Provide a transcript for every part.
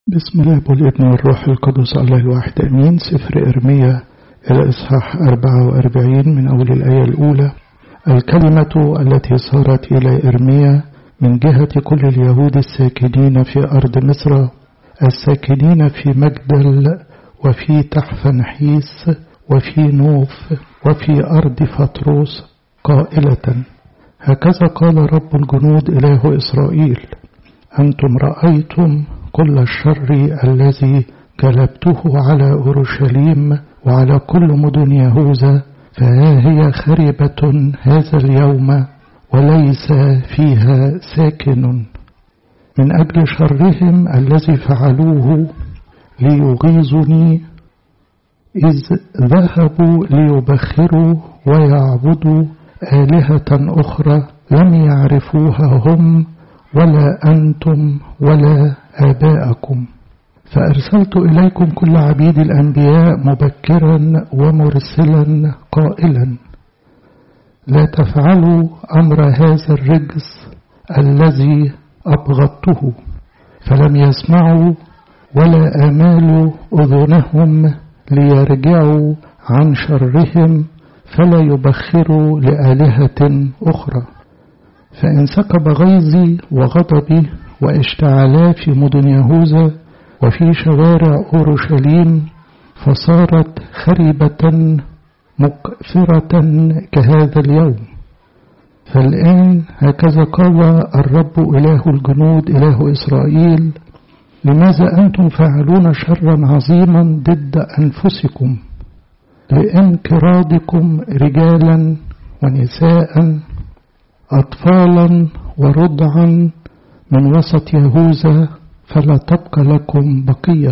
بسم الله والابن والروح القدس الله الواحد أمين سفر إرميا الإصحاح 44 من أول الآية الأولى الكلمة التي صارت إلى إرميا من جهة كل اليهود الساكنين في أرض مصر الساكنين في مجدل وفي تحفنحيس وفي نوف وفي أرض فطروس قائلة هكذا قال رب الجنود إله إسرائيل أنتم رأيتم كل الشر الذي جلبته على أورشليم وعلى كل مدن يهوذا فها هي خربة هذا اليوم وليس فيها ساكن من أجل شرهم الذي فعلوه ليغيظني إذ ذهبوا ليبخروا ويعبدوا آلهة أخرى لم يعرفوها هم ولا أنتم ولا آباءكم فأرسلت إليكم كل عبيد الأنبياء مبكرا ومرسلا قائلا لا تفعلوا أمر هذا الرجس الذي أبغضته فلم يسمعوا ولا أمالوا أذنهم ليرجعوا عن شرهم فلا يبخروا لآلهة أخرى فإن سكب غيظي وغضبي واشتعلا في مدن يهوذا وفي شوارع أورشليم فصارت خربة مكفرة كهذا اليوم فالآن هكذا قال الرب إله الجنود إله إسرائيل لماذا أنتم فاعلون شرا عظيما ضد أنفسكم لانقراضكم رجالا ونساء أطفالا ورضعا من وسط يهوذا فلا تبقى لكم بقية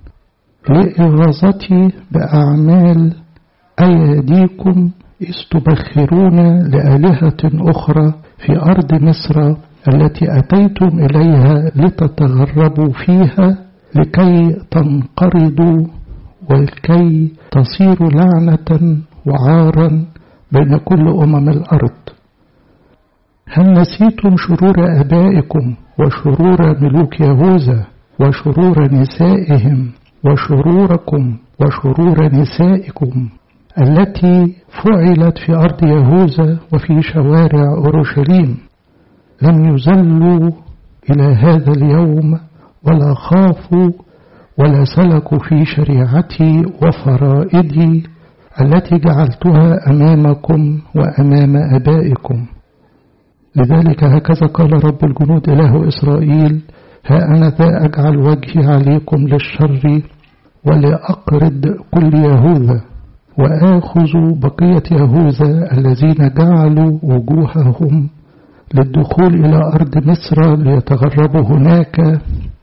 لإغاظتي بأعمال أيديكم إذ تبخرون لآلهة أخرى في أرض مصر التي أتيتم إليها لتتغربوا فيها لكي تنقرضوا ولكي تصيروا لعنة وعارا بين كل أمم الأرض هل نسيتم شرور آبائكم وشرور ملوك يهوذا وشرور نسائهم وشروركم وشرور نسائكم التي فعلت في أرض يهوذا وفي شوارع أورشليم لم يزلوا إلى هذا اليوم ولا خافوا ولا سلكوا في شريعتي وفرائدي التي جعلتها أمامكم وأمام أبائكم لذلك هكذا قال رب الجنود إله إسرائيل ها أنا ذا أجعل وجهي عليكم للشر ولأقرض كل يهوذا وآخذ بقية يهوذا الذين جعلوا وجوههم للدخول إلى أرض مصر ليتغربوا هناك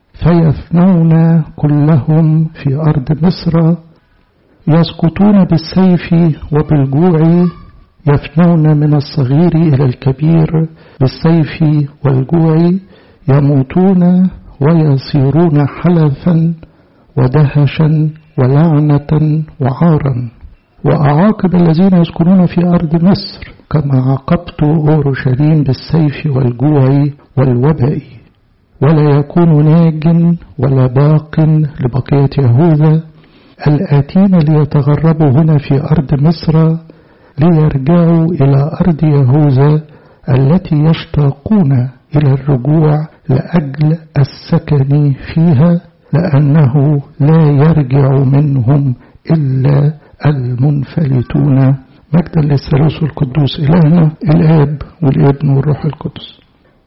فيفنون كلهم في أرض مصر يسقطون بالسيف وبالجوع يفنون من الصغير إلى الكبير بالسيف والجوع يموتون ويصيرون حلفا ودهشا ولعنة وعارا وأعاقب الذين يسكنون في أرض مصر كما عاقبت أورشليم بالسيف والجوع والوباء ولا يكون ناج ولا باق لبقية يهوذا الآتين ليتغربوا هنا في أرض مصر ليرجعوا إلى أرض يهوذا التي يشتاقون إلى الرجوع لأجل السكن فيها لأنه لا يرجع منهم إلا المنفلتون مجدا للثالوث القدوس إلهنا الآب والابن والروح القدس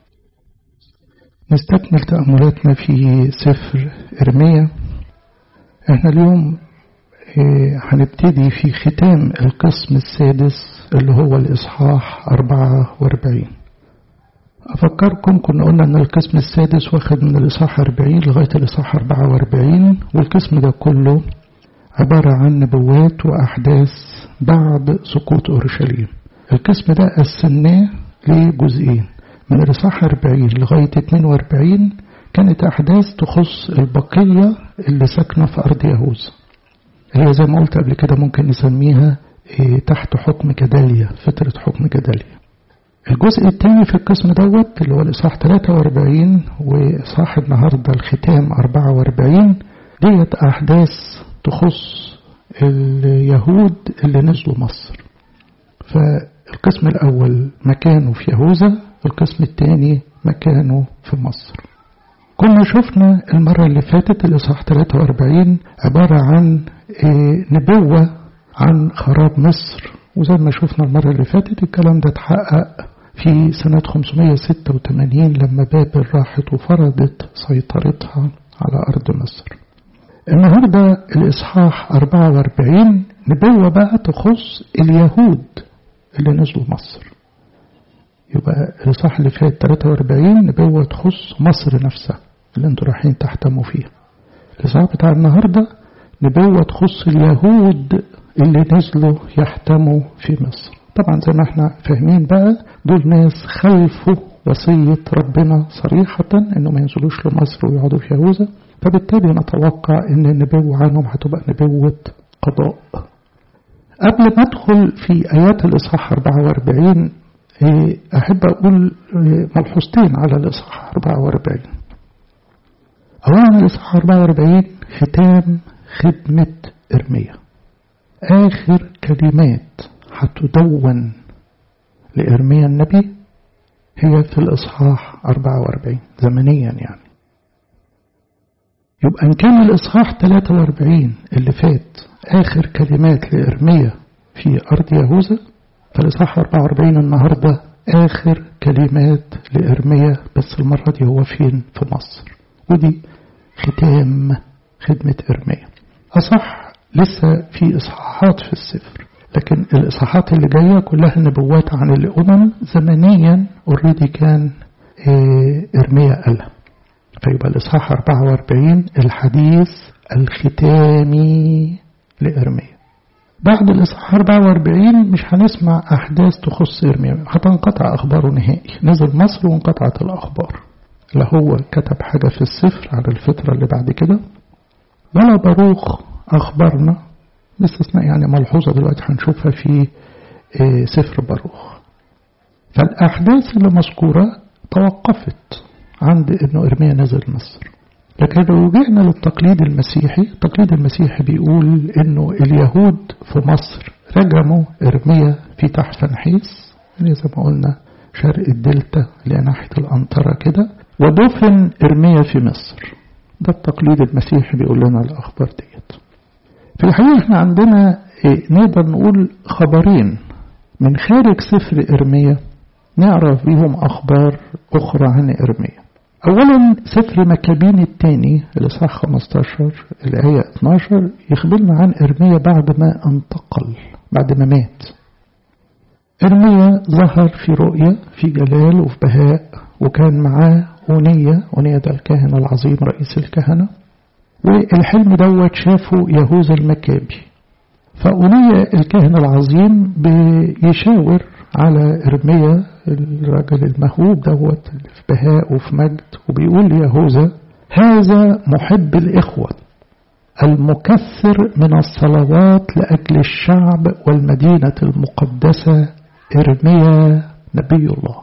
نستكمل تأملاتنا في سفر إرميا احنا اليوم هنبتدي في ختام القسم السادس اللي هو الإصحاح 44 أفكركم كنا قلنا أن القسم السادس واخد من الإصحاح 40 لغاية الإصحاح 44 والقسم ده كله عبارة عن نبوات وأحداث بعد سقوط أورشليم القسم ده قسمناه لجزئين من الإصحاح 40 لغاية 42 كانت أحداث تخص البقية اللي ساكنة في أرض يهوذا اللي هي زي ما قلت قبل كده ممكن نسميها إيه تحت حكم جداليا فترة حكم جداليا الجزء الثاني في القسم دوت اللي هو الإصحاح 43 وإصحاح النهاردة الختام 44 ديت أحداث تخص اليهود اللي نزلوا مصر فالقسم الأول مكانه في يهوذا القسم الثاني مكانه في مصر كنا شفنا المرة اللي فاتت الإصحاح 43 عبارة عن نبوة عن خراب مصر وزي ما شفنا المرة اللي فاتت الكلام ده اتحقق في سنة 586 لما بابل راحت وفرضت سيطرتها على أرض مصر النهاردة الإصحاح 44 نبوة بقى تخص اليهود اللي نزلوا مصر يبقى الإصحاح اللي فات 43 نبوة تخص مصر نفسها اللي انتوا رايحين تحتموا فيها الإصحاح بتاع النهاردة نبوة تخص اليهود اللي نزلوا يحتموا في مصر طبعا زي ما احنا فاهمين بقى دول ناس خلفوا وصية ربنا صريحة انه ما ينزلوش لمصر ويقعدوا في يهوذا فبالتالي نتوقع ان النبوة عنهم هتبقى نبوة قضاء قبل ما ادخل في ايات الاصحاح 44 احب اقول ملحوظتين على الاصحاح 44 اولا الاصحاح 44 ختام خدمة ارميا اخر كلمات هتدون لإرميا النبي هي في الإصحاح 44 زمنيا يعني يبقى إن كان الإصحاح 43 اللي فات آخر كلمات لإرميا في أرض يهوذا فالإصحاح 44 النهاردة آخر كلمات لإرميا بس المرة دي هو فين في مصر ودي ختام خدمة إرميا أصح لسه في إصحاحات في السفر لكن الإصحاحات اللي جاية كلها نبوات عن الأمم زمنيا اوريدي كان إرميا قالها فيبقى الإصحاح 44 الحديث الختامي لإرميا بعد الإصحاح 44 مش هنسمع أحداث تخص إرميا هتنقطع أخباره نهائي نزل مصر وانقطعت الأخبار لا هو كتب حاجة في السفر على الفترة اللي بعد كده ولا باروخ أخبرنا باستثناء يعني ملحوظة دلوقتي هنشوفها في سفر باروخ فالأحداث اللي مذكورة توقفت عند أنه إرميا نزل مصر لكن لو رجعنا للتقليد المسيحي التقليد المسيحي بيقول أنه اليهود في مصر رجموا إرميا في تحفنحيس يعني زي ما قلنا شرق الدلتا لناحية الأنطرة كده ودفن إرميا في مصر ده التقليد المسيحي بيقول لنا الأخبار ديت في الحقيقة احنا عندنا ايه نقدر نقول خبرين من خارج سفر إرميا نعرف بيهم أخبار أخرى عن إرميا أولا سفر مكابين الثاني الإصحاح 15 الآية 12 يخبرنا عن إرميا بعد ما انتقل بعد ما مات إرميا ظهر في رؤية في جلال وفي بهاء وكان معاه أونية أونية ده الكاهن العظيم رئيس الكهنة والحلم دوت شافه يهوذا المكابي فأونية الكاهن العظيم بيشاور على إرميا الرجل المهوب دوت في بهاء وفي مجد وبيقول ليهوذا هذا محب الإخوة المكثر من الصلوات لأجل الشعب والمدينة المقدسة إرميا نبي الله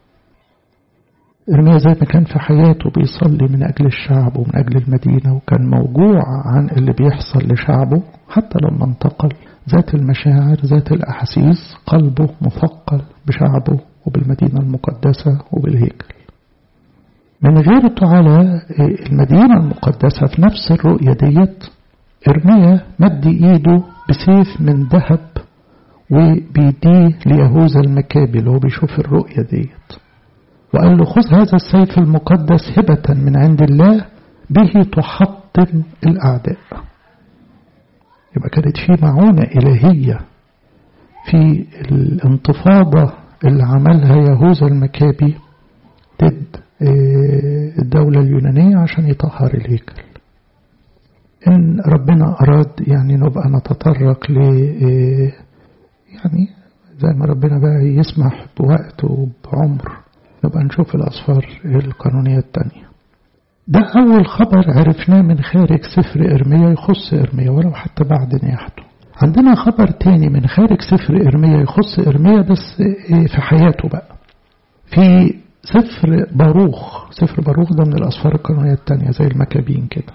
إرميا زي ما كان في حياته بيصلي من أجل الشعب ومن أجل المدينة وكان موجوع عن اللي بيحصل لشعبه حتى لما انتقل ذات المشاعر ذات الأحاسيس قلبه مثقل بشعبه وبالمدينة المقدسة وبالهيكل من غيرته على المدينة المقدسة في نفس الرؤية ديت إرميا مد إيده بسيف من ذهب وبيديه ليهوذا المكابي اللي هو بيشوف الرؤية ديت وقال له خذ هذا السيف المقدس هبة من عند الله به تحطم الأعداء يبقى كانت في معونة إلهية في الانتفاضة اللي عملها يهوذا المكابي ضد الدولة اليونانية عشان يطهر الهيكل إن ربنا أراد يعني نبقى نتطرق ل يعني زي ما ربنا بقى يسمح بوقت وبعمر نبقى نشوف الأصفار القانونية التانية ده أول خبر عرفناه من خارج سفر إرميا يخص إرميا ولو حتى بعد نياحته عندنا خبر تاني من خارج سفر إرميا يخص إرميا بس في حياته بقى في سفر باروخ سفر باروخ ده من الأسفار القانونية التانية زي المكابين كده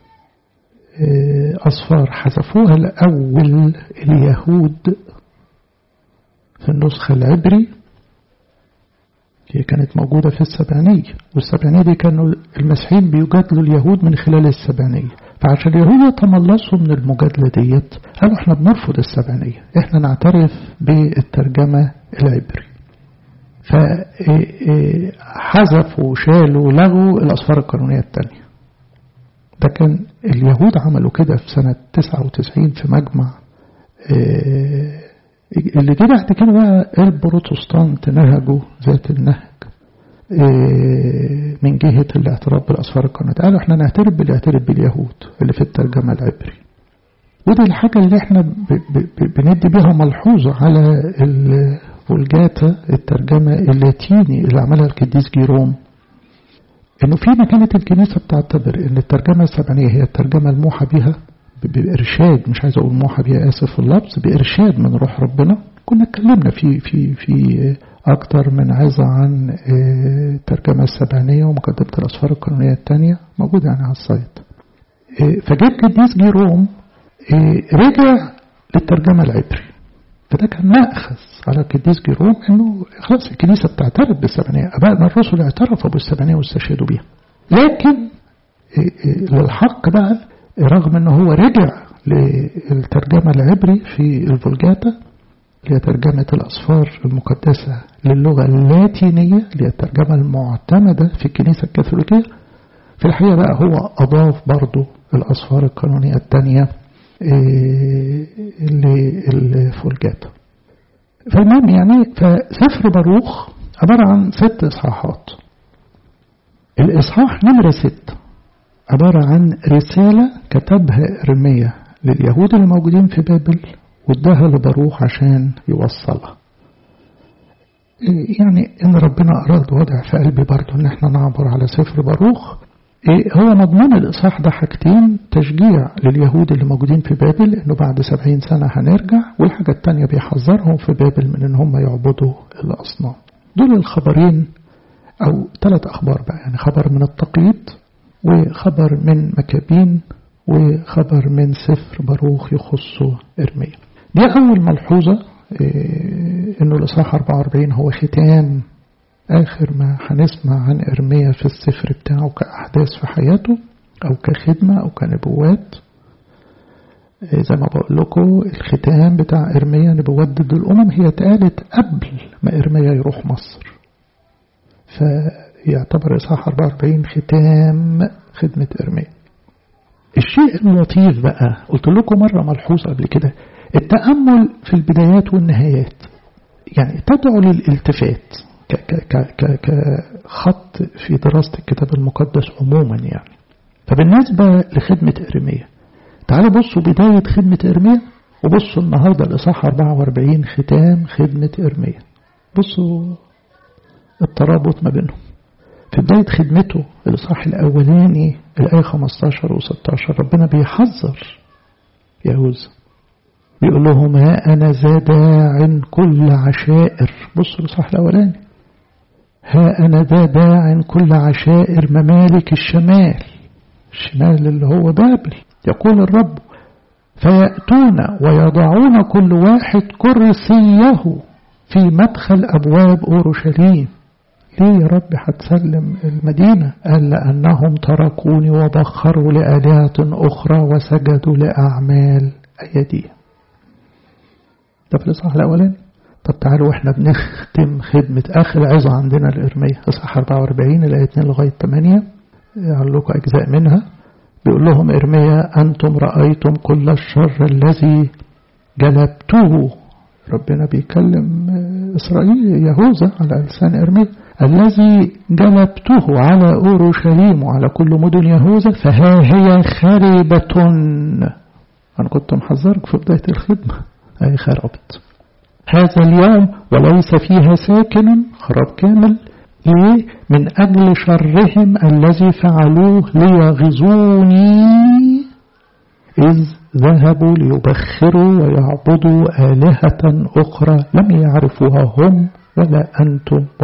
أصفار حذفوها الأول اليهود في النسخة العبري هي كانت موجودة في السبعينية والسبعينية دي كانوا المسيحيين بيجادلوا اليهود من خلال السبعينية فعشان اليهود يتملصوا من المجادلة ديت قالوا احنا بنرفض السبعينية احنا نعترف بالترجمة العبري فحذفوا وشالوا لغوا الأسفار القانونية التانية ده كان اليهود عملوا كده في سنة 99 في مجمع اللي جه بعد كده بقى البروتستانت نهجوا ذات النهج من جهة الاعتراف بالأسفار القانونية قالوا احنا نعترف باللي يعترف باليهود اللي في الترجمة العبري ودي الحاجة اللي احنا بندي بها ملحوظة على الفولجاتا الترجمة اللاتيني اللي عملها القديس جيروم انه فيما كانت الكنيسة بتعتبر ان الترجمة السبعينية هي الترجمة الموحى بها بإرشاد مش عايز أقول موحى بها آسف في اللفظ بإرشاد من روح ربنا كنا اتكلمنا في في في أكتر من عظة عن الترجمة السبعينية ومقدمة الأسفار القانونية الثانية موجودة يعني على السايت فجاء القديس جيروم رجع للترجمة العبري فده كان مأخذ على القديس جيروم انه خلاص الكنيسة بتعترف بالسبعينية ابائنا الرسل اعترفوا بالسبعينية واستشهدوا بيها لكن للحق بقى رغم انه هو رجع للترجمة العبري في الفولجاتا اللي هي ترجمة الأسفار المقدسة للغة اللاتينية اللي هي الترجمة المعتمدة في الكنيسة الكاثوليكية في الحقيقة بقى هو أضاف برضو الأسفار القانونية الثانية للفولجاتا فالمهم يعني فسفر باروخ عبارة عن ست إصحاحات الإصحاح نمرة ست عبارة عن رسالة كتبها إرميا لليهود الموجودين في بابل واداها لباروخ عشان يوصلها يعني إن ربنا أراد وضع في قلبي برضو إن احنا نعبر على سفر باروخ هو مضمون الإصحاح ده حاجتين تشجيع لليهود اللي موجودين في بابل إنه بعد سبعين سنة هنرجع والحاجة التانية بيحذرهم في بابل من إن هم يعبدوا الأصنام دول الخبرين أو ثلاث أخبار بقى يعني خبر من التقييد وخبر من مكابين وخبر من سفر باروخ يخص إرميا دي أول ملحوظة إنه الإصحاح 44 هو ختام آخر ما هنسمع عن إرميا في السفر بتاعه كأحداث في حياته أو كخدمة أو كنبوات زي ما بقول لكم الختام بتاع إرميا نبوات ضد الأمم هي اتقالت قبل ما إرميا يروح مصر فيعتبر إصحاح 44 ختام خدمة إرميا الشيء اللطيف بقى قلت لكم مرة ملحوظة قبل كده التأمل في البدايات والنهايات يعني تدعو للالتفات كخط في دراسة الكتاب المقدس عموما يعني فبالنسبة لخدمة إرميا تعالوا بصوا بداية خدمة إرميا وبصوا النهاردة الإصحاح 44 ختام خدمة إرميا بصوا الترابط ما بينهم في بداية خدمته الإصحاح الأولاني الآية 15 و 16 ربنا بيحذر يهوذا بيقول لهم ها أنا ذا داع كل عشائر بصوا الإصحاح الأولاني ها أنا ذا داع كل عشائر ممالك الشمال الشمال اللي هو بابل يقول الرب فيأتون ويضعون كل واحد كرسيه في مدخل أبواب أورشليم ليه يا رب هتسلم المدينة قال لأنهم تركوني وبخروا لآلهة أخرى وسجدوا لأعمال أيديهم ده في الإصحاح الأولاني طب تعالوا احنا بنختم خدمة آخر عظة عندنا الإرمية إصحاح 44 الآية 2 لغاية 8 يقول لكم أجزاء منها بيقول لهم إرميا أنتم رأيتم كل الشر الذي جلبته ربنا بيكلم إسرائيل يهوذا على لسان إرميا الذي جلبته على أورشليم وعلى كل مدن يهوذا فها هي خربة أنا كنت محذرك في بداية الخدمة أي خربت هذا اليوم وليس فيها ساكن خراب كامل ليه؟ من أجل شرهم الذي فعلوه ليغزوني إذ ذهبوا ليبخروا ويعبدوا آلهة أخرى لم يعرفوها هم ولا أنتم ولا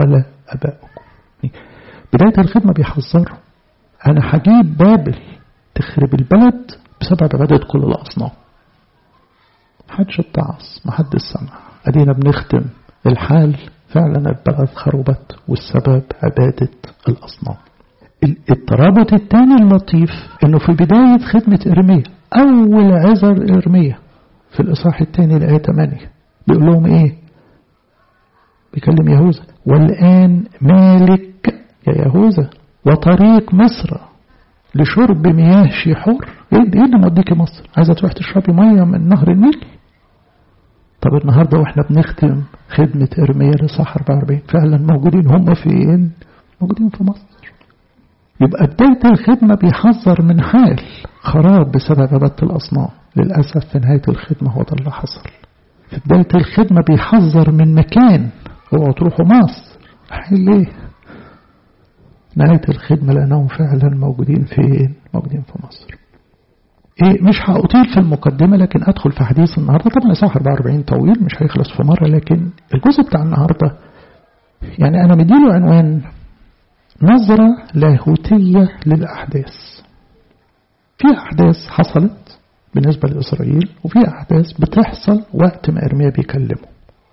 أبائكم بداية الخدمة بيحذروا أنا هجيب بابل تخرب البلد بسبب عبادة كل الأصنام محدش اتعظ محدش سمع أدينا بنختم الحال فعلا البلد خربت والسبب عبادة الأصنام الترابط الثاني اللطيف انه في بداية خدمة ارميا اول عذر ارميا في الاصحاح الثاني الايه 8 بيقول لهم ايه بيكلم يهوذا والان مالك يا يهوذا وطريق مصر لشرب مياه شيحور ايه اللي موديكي مصر عايزه تروح تشربي ميه من نهر النيل طب النهارده واحنا بنختم خدمه ارميا لصح 44 فعلا موجودين هم فين موجودين في مصر يبقى بداية الخدمة بيحذر من حال خراب بسبب عبادة الأصنام للأسف في نهاية الخدمة هو ده اللي حصل في بداية الخدمة بيحذر من مكان اوعوا تروحوا مصر ليه نهاية الخدمة لأنهم فعلا موجودين فين موجودين في مصر إيه مش هأطيل في المقدمة لكن أدخل في حديث النهاردة طبعا صح 44 طويل مش هيخلص في مرة لكن الجزء بتاع النهاردة يعني أنا مديله عنوان نظرة لاهوتية للأحداث في أحداث حصلت بالنسبة لإسرائيل وفي أحداث بتحصل وقت ما إرميا بيكلمه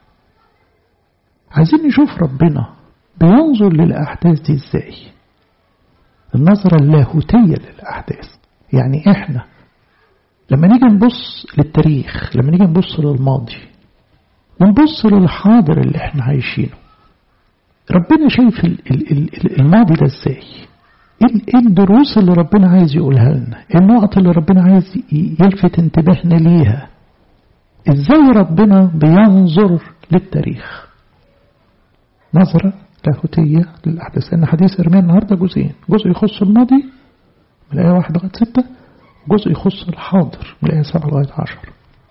عايزين نشوف ربنا بينظر للأحداث دي إزاي النظرة اللاهوتية للأحداث يعني إحنا لما نيجي نبص للتاريخ لما نيجي نبص للماضي ونبص للحاضر اللي احنا عايشينه ربنا شايف الماضي ده ازاي ايه الدروس اللي ربنا عايز يقولها لنا ايه النقط اللي ربنا عايز يلفت انتباهنا ليها ازاي ربنا بينظر للتاريخ نظرة لاهوتية للأحداث لأن حديث إرميا النهاردة جزئين جزء يخص الماضي من الآية واحد لغاية ستة جزء يخص الحاضر من الآية سبعة لغاية عشر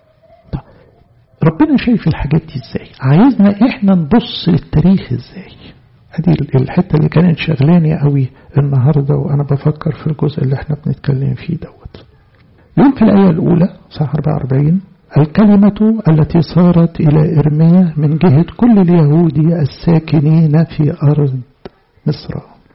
ربنا شايف الحاجات دي ازاي عايزنا احنا نبص للتاريخ ازاي هذه الحتة اللي كانت شغلاني قوي النهاردة وانا بفكر في الجزء اللي احنا بنتكلم فيه دوت يقول في الآية الأولى صح 44 الكلمة التي صارت إلى إرميا من جهة كل اليهود الساكنين في أرض مصر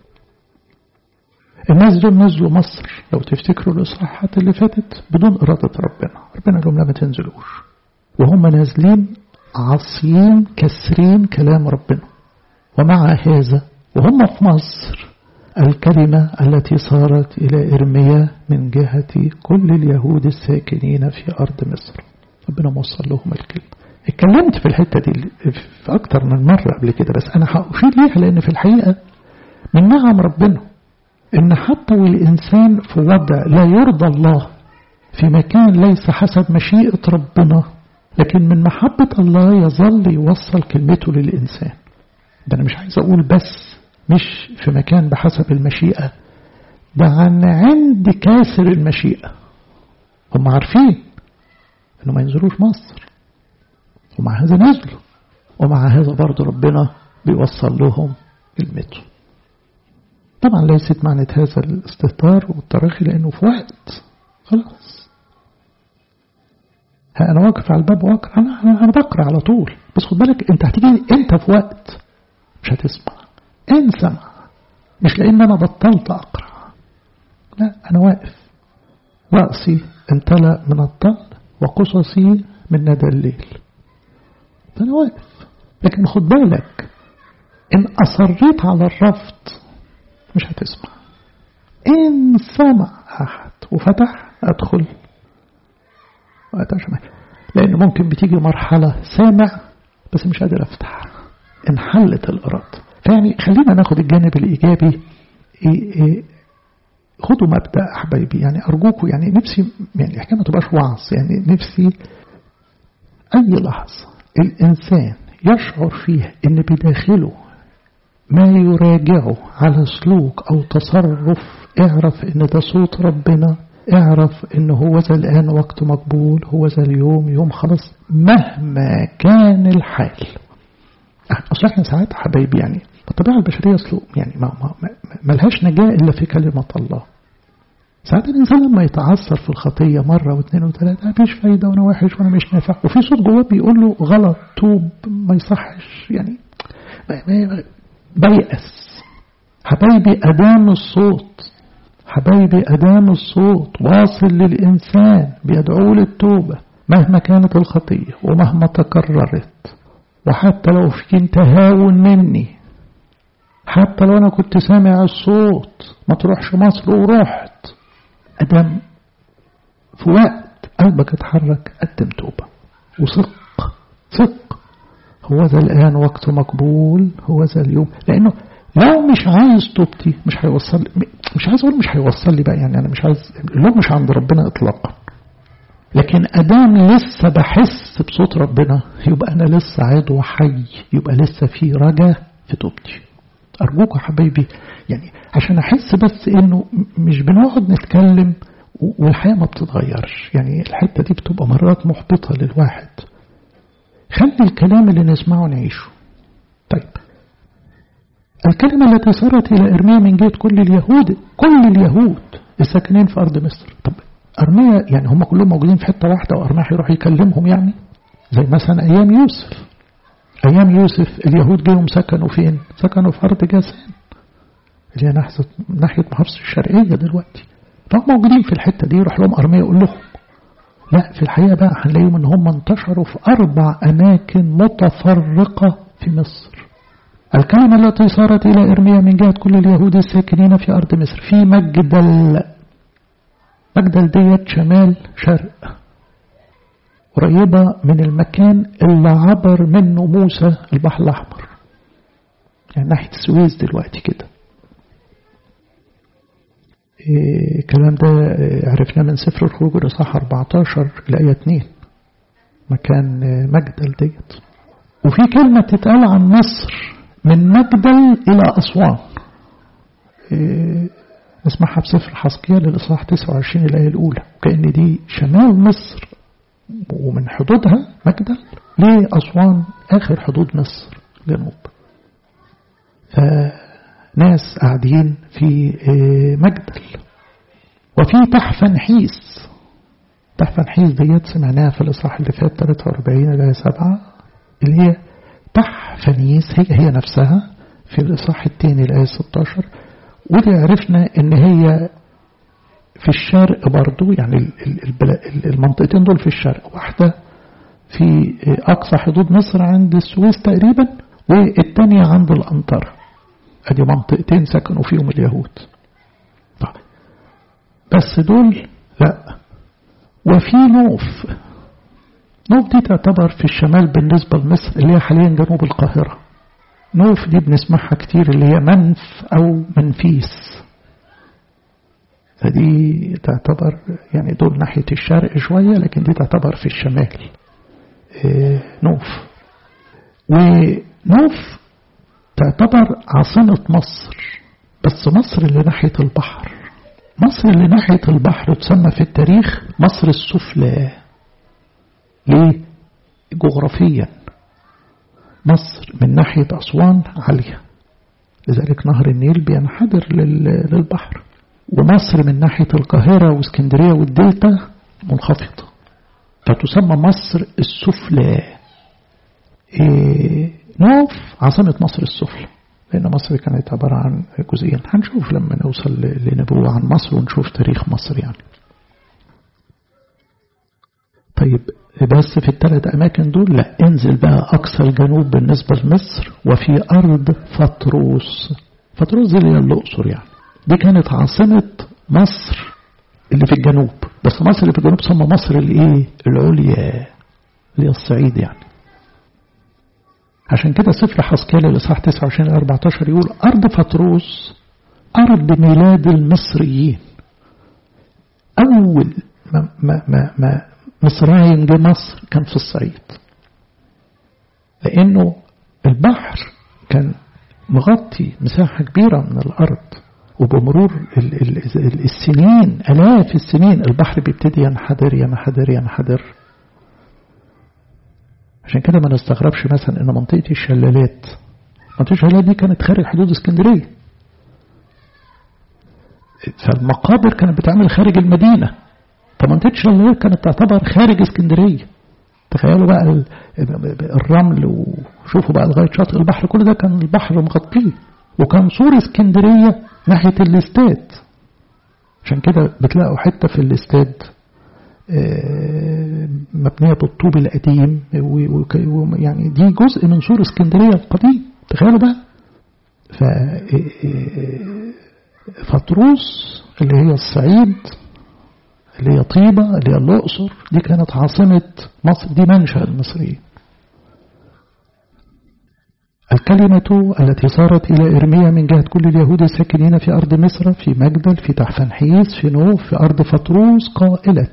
الناس دول نزلوا مصر لو تفتكروا الإصحاحات اللي فاتت بدون إرادة ربنا ربنا لهم لا ما تنزلوش وهم نازلين عاصيين كسرين كلام ربنا ومع هذا وهم في مصر الكلمة التي صارت إلى إرميا من جهة كل اليهود الساكنين في أرض مصر ربنا موصل لهم الكلمة اتكلمت في الحتة دي في أكتر من مرة قبل كده بس أنا هأشير ليها لأن في الحقيقة من نعم ربنا إن حتى والإنسان في وضع لا يرضى الله في مكان ليس حسب مشيئة ربنا لكن من محبة الله يظل يوصل كلمته للإنسان ده أنا مش عايز أقول بس مش في مكان بحسب المشيئة ده عن عند كاسر المشيئة هم عارفين انه ما ينزلوش مصر ومع هذا نزلوا ومع هذا برضه ربنا بيوصل لهم كلمته طبعا ليست معنى هذا الاستهتار والتراخي لانه في وقت خلاص انا واقف على الباب واقرا انا انا بقرا على طول بس خد بالك انت هتيجي انت في وقت مش هتسمع ان سمع مش لان انا بطلت اقرا لا انا واقف راسي امتلأ من الطل وقصصي من ندى الليل فانا واقف لكن خد بالك ان اصريت على الرفض مش هتسمع ان سمع احد وفتح ادخل لأن ممكن بتيجي مرحلة سامع بس مش قادر أفتح انحلت الإرادة فيعني خلينا ناخد الجانب الإيجابي إيه إيه خدوا مبدأ أحبايبي يعني أرجوكم يعني نفسي يعني الحكاية ما تبقاش وعظ يعني نفسي أي لحظة الإنسان يشعر فيها إن بداخله ما يراجعه على سلوك أو تصرف اعرف إن ده صوت ربنا اعرف ان هو ذا الآن وقت مقبول هو ذا اليوم يوم خلاص مهما كان الحال أصل احنا ساعات حبايبي يعني الطبيعة البشرية أصله يعني ما, ما, ما, ما لهاش نجاة إلا في كلمة الله ساعات الإنسان لما يتعثر في الخطية مرة واثنين وثلاثة مفيش فايدة وأنا وحش وأنا مش نافع وفي صوت جواه بيقول له غلط توب ما يصحش يعني ما ما بيأس حبايبي أدام الصوت حبايبي أدام الصوت واصل للإنسان بيدعو للتوبة مهما كانت الخطية ومهما تكررت وحتى لو في تهاون مني حتى لو أنا كنت سامع الصوت ما تروحش مصر ورحت أدام في وقت قلبك اتحرك قدم توبة وثق ثق هو ذا الآن وقت مقبول هو ذا اليوم لأنه لو مش عايز توبتي مش هيوصل مش عايز أقول مش هيوصل لي بقى يعني أنا مش عايز اللوم مش عند ربنا إطلاقا لكن أدام لسه بحس بصوت ربنا يبقى أنا لسه عضو حي يبقى لسه في رجا في توبتي أرجوكوا حبايبي يعني عشان أحس بس إنه مش بنقعد نتكلم والحياة ما بتتغيرش يعني الحتة دي بتبقى مرات محبطة للواحد خلي الكلام اللي نسمعه نعيشه طيب الكلمة التي صارت إلى إرميا من جهة كل اليهود كل اليهود الساكنين في أرض مصر طب أرميا يعني هم كلهم موجودين في حتة واحدة وأرميا هيروح يكلمهم يعني زي مثلا أيام يوسف أيام يوسف اليهود جيهم سكنوا فين سكنوا في أرض جاسان اللي هي ناحية ناحية محافظة الشرقية دلوقتي فهم موجودين في الحتة دي يروح لهم أرميا يقول لهم لا في الحقيقة بقى هنلاقيهم ان هم انتشروا في أربع أماكن متفرقة في مصر الكلمة التي صارت إلى إرميا من جهة كل اليهود الساكنين في أرض مصر في مجدل مجدل ديت شمال شرق قريبة من المكان اللي عبر منه موسى البحر الأحمر يعني ناحية السويس دلوقتي كده الكلام ده عرفناه من سفر الخروج الإصحاح 14 الآية 2 مكان مجدل ديت وفي كلمة تتقال عن مصر من مجدل إلى أسوان نسمعها في سفر حسقيال الإصحاح 29 الآية الأولى كأن دي شمال مصر ومن حدودها مجدل لأسوان آخر حدود مصر جنوب فناس قاعدين في مجدل وفي تحفنحيس تحفنحيس ديت سمعناها في الإصحاح اللي فات 43 إلى 7 اللي هي تحفنيس هي هي نفسها في الإصحاح الثاني الآية 16 ودي عرفنا إن هي في الشرق برضو يعني المنطقتين دول في الشرق واحدة في أقصى حدود مصر عند السويس تقريبا والتانية عند الأنطرة أدي منطقتين سكنوا فيهم اليهود طيب بس دول لا وفي نوف نوف دي تعتبر في الشمال بالنسبة لمصر اللي هي حاليا جنوب القاهرة نوف دي بنسمعها كتير اللي هي منف أو منفيس فدي تعتبر يعني دول ناحية الشرق شوية لكن دي تعتبر في الشمال إيه نوف ونوف تعتبر عاصمة مصر بس مصر اللي ناحية البحر مصر اللي ناحية البحر تسمى في التاريخ مصر السفلى ليه؟ جغرافيا مصر من ناحية أسوان عالية لذلك نهر النيل بينحدر للبحر ومصر من ناحية القاهرة واسكندرية والدلتا منخفضة فتسمى مصر السفلى إيه نوف عاصمة مصر السفلى لأن مصر كانت عبارة عن جزئين هنشوف لما نوصل لنبوة عن مصر ونشوف تاريخ مصر يعني طيب بس في الثلاث أماكن دول لا انزل بقى أقصى الجنوب بالنسبة لمصر وفي أرض فطروس فطروس دي اللي هي الأقصر يعني دي كانت عاصمة مصر اللي في الجنوب بس مصر اللي في الجنوب سمى مصر الايه العليا اللي هي الصعيد يعني عشان كده سفر حسكيل الإصحاح 29 إلى 14 يقول أرض فطروس أرض ميلاد المصريين أول ما, ما, ما, ما مصراعين جه مصر كان في الصعيد لأنه البحر كان مغطي مساحة كبيرة من الأرض وبمرور السنين ألاف السنين البحر بيبتدي ينحدر ينحدر ينحدر عشان كده ما نستغربش مثلا ان منطقة الشلالات منطقة الشلالات دي كانت خارج حدود اسكندرية فالمقابر كانت بتعمل خارج المدينة فمنطقة الشلالات كانت تعتبر خارج اسكندرية تخيلوا بقى الرمل وشوفوا بقى لغاية شاطئ البحر كل ده كان البحر مغطيه وكان سور اسكندرية ناحية الاستاد عشان كده بتلاقوا حتة في الاستاد مبنية بالطوب القديم يعني دي جزء من سور اسكندرية القديم تخيلوا بقى ف فطروس اللي هي الصعيد اللي هي طيبة اللي هي الأقصر دي كانت عاصمة مصر دي منشأ المصريين الكلمة التي صارت إلى إرميا من جهة كل اليهود الساكنين في أرض مصر في مجدل في تحفنحيس في نوف في أرض فطروس قائلة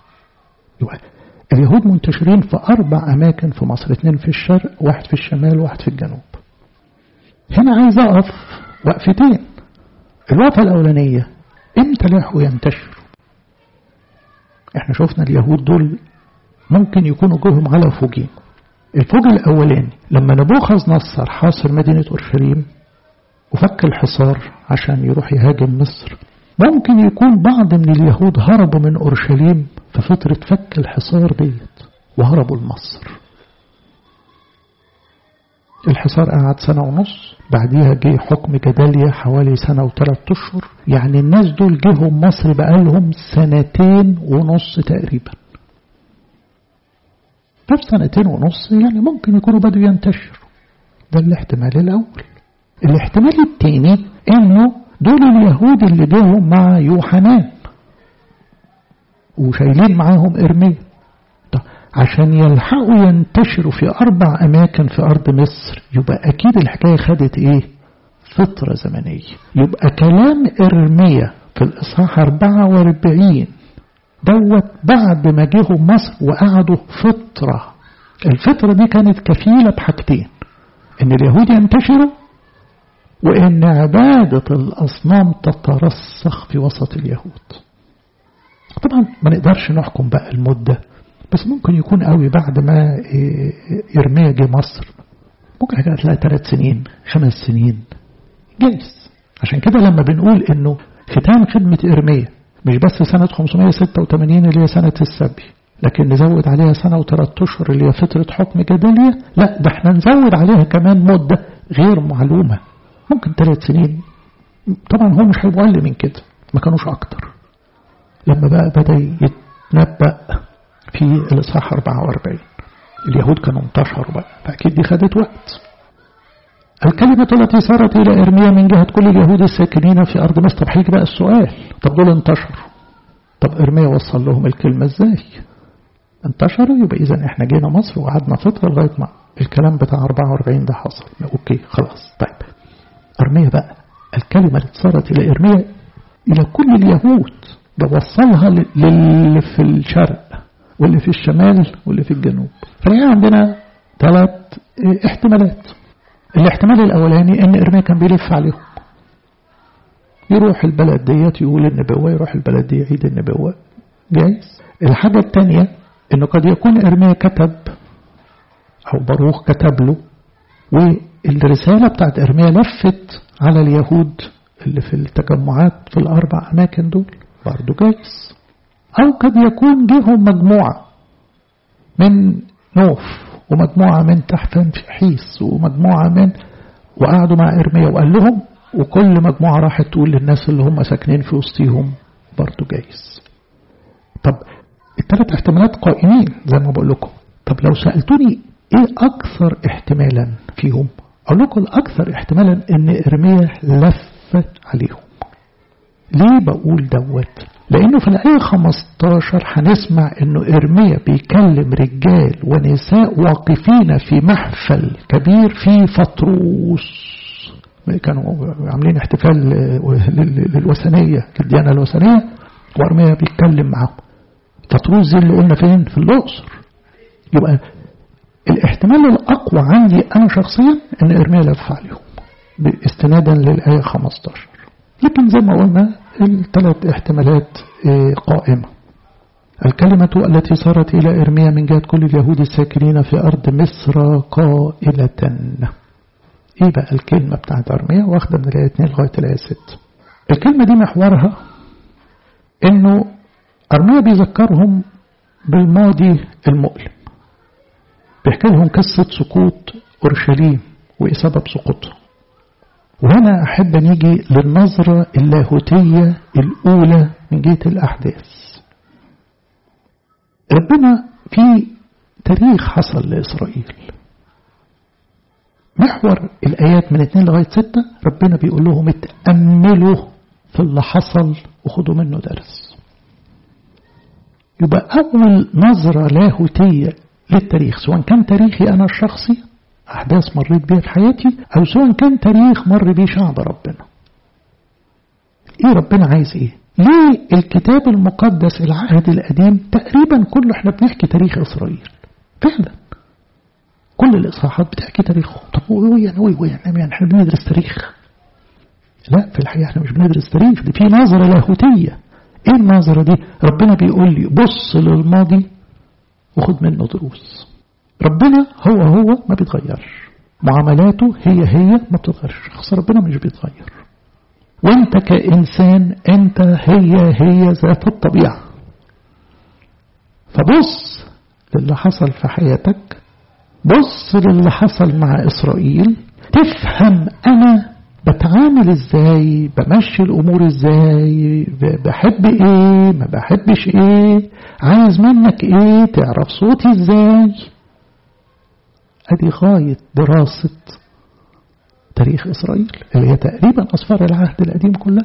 اليهود منتشرين في أربع أماكن في مصر اثنين في الشرق واحد في الشمال واحد في الجنوب هنا عايز أقف وقفتين الوقفة الأولانية امتى لحقوا ينتشروا احنا شفنا اليهود دول ممكن يكونوا جوهم على فوجين الفوج الأولاني لما نبوخذ نصر حاصر مدينة أورشليم وفك الحصار عشان يروح يهاجم مصر ممكن يكون بعض من اليهود هربوا من أورشليم في فترة فك الحصار ديت وهربوا لمصر الحصار قعد سنة ونص بعديها جه حكم جداليا حوالي سنة وثلاث أشهر يعني الناس دول جيهم مصر بقالهم سنتين ونص تقريبا في سنتين ونص يعني ممكن يكونوا بدوا ينتشروا ده الاحتمال الأول الاحتمال الثاني انه دول اليهود اللي جاهم مع يوحنان وشايلين معاهم إرميا طب عشان يلحقوا ينتشروا في أربع أماكن في أرض مصر يبقى أكيد الحكاية خدت إيه فترة زمنية يبقى كلام إرميا في الإصحاح 44 دوت بعد ما جيهم مصر وقعدوا فترة الفترة دي كانت كفيلة بحاجتين إن اليهود ينتشروا وإن عبادة الأصنام تترسخ في وسط اليهود طبعا ما نقدرش نحكم بقى المدة بس ممكن يكون قوي بعد ما إرميا جه مصر ممكن حاجة تلاقي ثلاث سنين خمس سنين جايز عشان كده لما بنقول إنه ختام خدمة إرميا مش بس سنة 586 اللي هي سنة السبي لكن نزود عليها سنة وثلاث أشهر اللي هي فترة حكم جدالية لا ده احنا نزود عليها كمان مدة غير معلومة ممكن ثلاث سنين طبعا هو مش هيبقى أقل من كده ما كانوش أكتر لما بقى بدأ يتنبأ في الإصحاح 44 اليهود كانوا انتشروا بقى فأكيد دي خدت وقت الكلمة التي صارت إلى إرميا من جهة كل اليهود الساكنين في أرض مصر طب هيجي بقى السؤال طب دول انتشروا طب إرميا وصل لهم الكلمة إزاي انتشروا يبقى إذا إحنا جينا مصر وقعدنا فترة لغاية ما الكلام بتاع 44 ده حصل أوكي خلاص طيب إرميا بقى الكلمة اللي صارت إلى إرميا إلى كل اليهود ده وصلها للي في الشرق واللي في الشمال واللي في الجنوب فهي عندنا ثلاث احتمالات الاحتمال الأولاني أن إرميا كان بيلف عليهم يروح البلد ديت يقول النبوة يروح البلد دي يعيد النبوة جايز الحاجة الثانية أنه قد يكون إرميا كتب أو باروخ كتب له والرسالة بتاعت إرميا لفت على اليهود اللي في التجمعات في الأربع أماكن دول برضه جايز أو قد يكون جيهم مجموعة من نوف ومجموعة من تحتان في حيس ومجموعة من وقعدوا مع إرميا وقال لهم وكل مجموعة راحت تقول للناس اللي هم ساكنين في وسطيهم برضه جايز طب الثلاث احتمالات قائمين زي ما بقول لكم طب لو سألتوني ايه أكثر احتمالا فيهم أقول لكم الأكثر احتمالا ان إرميا لف عليهم ليه بقول دوت لأنه في الآية 15 هنسمع أنه إرميا بيكلم رجال ونساء واقفين في محفل كبير في فطروس كانوا عاملين احتفال للوثنية للديانة الوثنية وإرميا بيتكلم معهم فطروس دي اللي قلنا فين في الأقصر يبقى الاحتمال الأقوى عندي أنا شخصيا أن إرميا لف عليهم استنادا للآية 15 لكن زي ما قلنا الثلاث احتمالات قائمة الكلمة التي صارت إلى إرميا من جهة كل اليهود الساكنين في أرض مصر قائلة إيه بقى الكلمة بتاعت إرميا واخدة من الآية 2 لغاية الآية 6 الكلمة دي محورها إنه أرميا بيذكرهم بالماضي المؤلم بيحكي لهم قصة سقوط أورشليم وإيه سبب سقوطها وهنا أحب نيجي للنظرة اللاهوتية الأولى من جهة الأحداث ربنا في تاريخ حصل لإسرائيل محور الآيات من 2 لغاية 6 ربنا بيقول لهم اتأملوا في اللي حصل وخدوا منه درس يبقى أول نظرة لاهوتية للتاريخ سواء كان تاريخي أنا الشخصي أحداث مريت بيها في حياتي أو سواء كان تاريخ مر بيه شعب ربنا إيه ربنا عايز إيه ليه الكتاب المقدس العهد القديم تقريبا كله احنا بنحكي تاريخ إسرائيل فعلا كل الإصحاحات بتحكي تاريخه طب يعني هو يعني, يعني احنا بندرس تاريخ لا في الحقيقة احنا مش بندرس تاريخ دي في نظرة لاهوتية ايه النظرة دي ربنا بيقول لي بص للماضي وخد منه دروس ربنا هو هو ما بيتغيرش معاملاته هي هي ما بتتغيرش شخص ربنا مش بيتغير وانت كإنسان انت هي هي ذات الطبيعة فبص للي حصل في حياتك بص للي حصل مع إسرائيل تفهم أنا بتعامل ازاي بمشي الامور ازاي بحب ايه ما بحبش ايه عايز منك ايه تعرف صوتي ازاي ادي غاية دراسة تاريخ اسرائيل اللي هي تقريبا اسفار العهد القديم كلها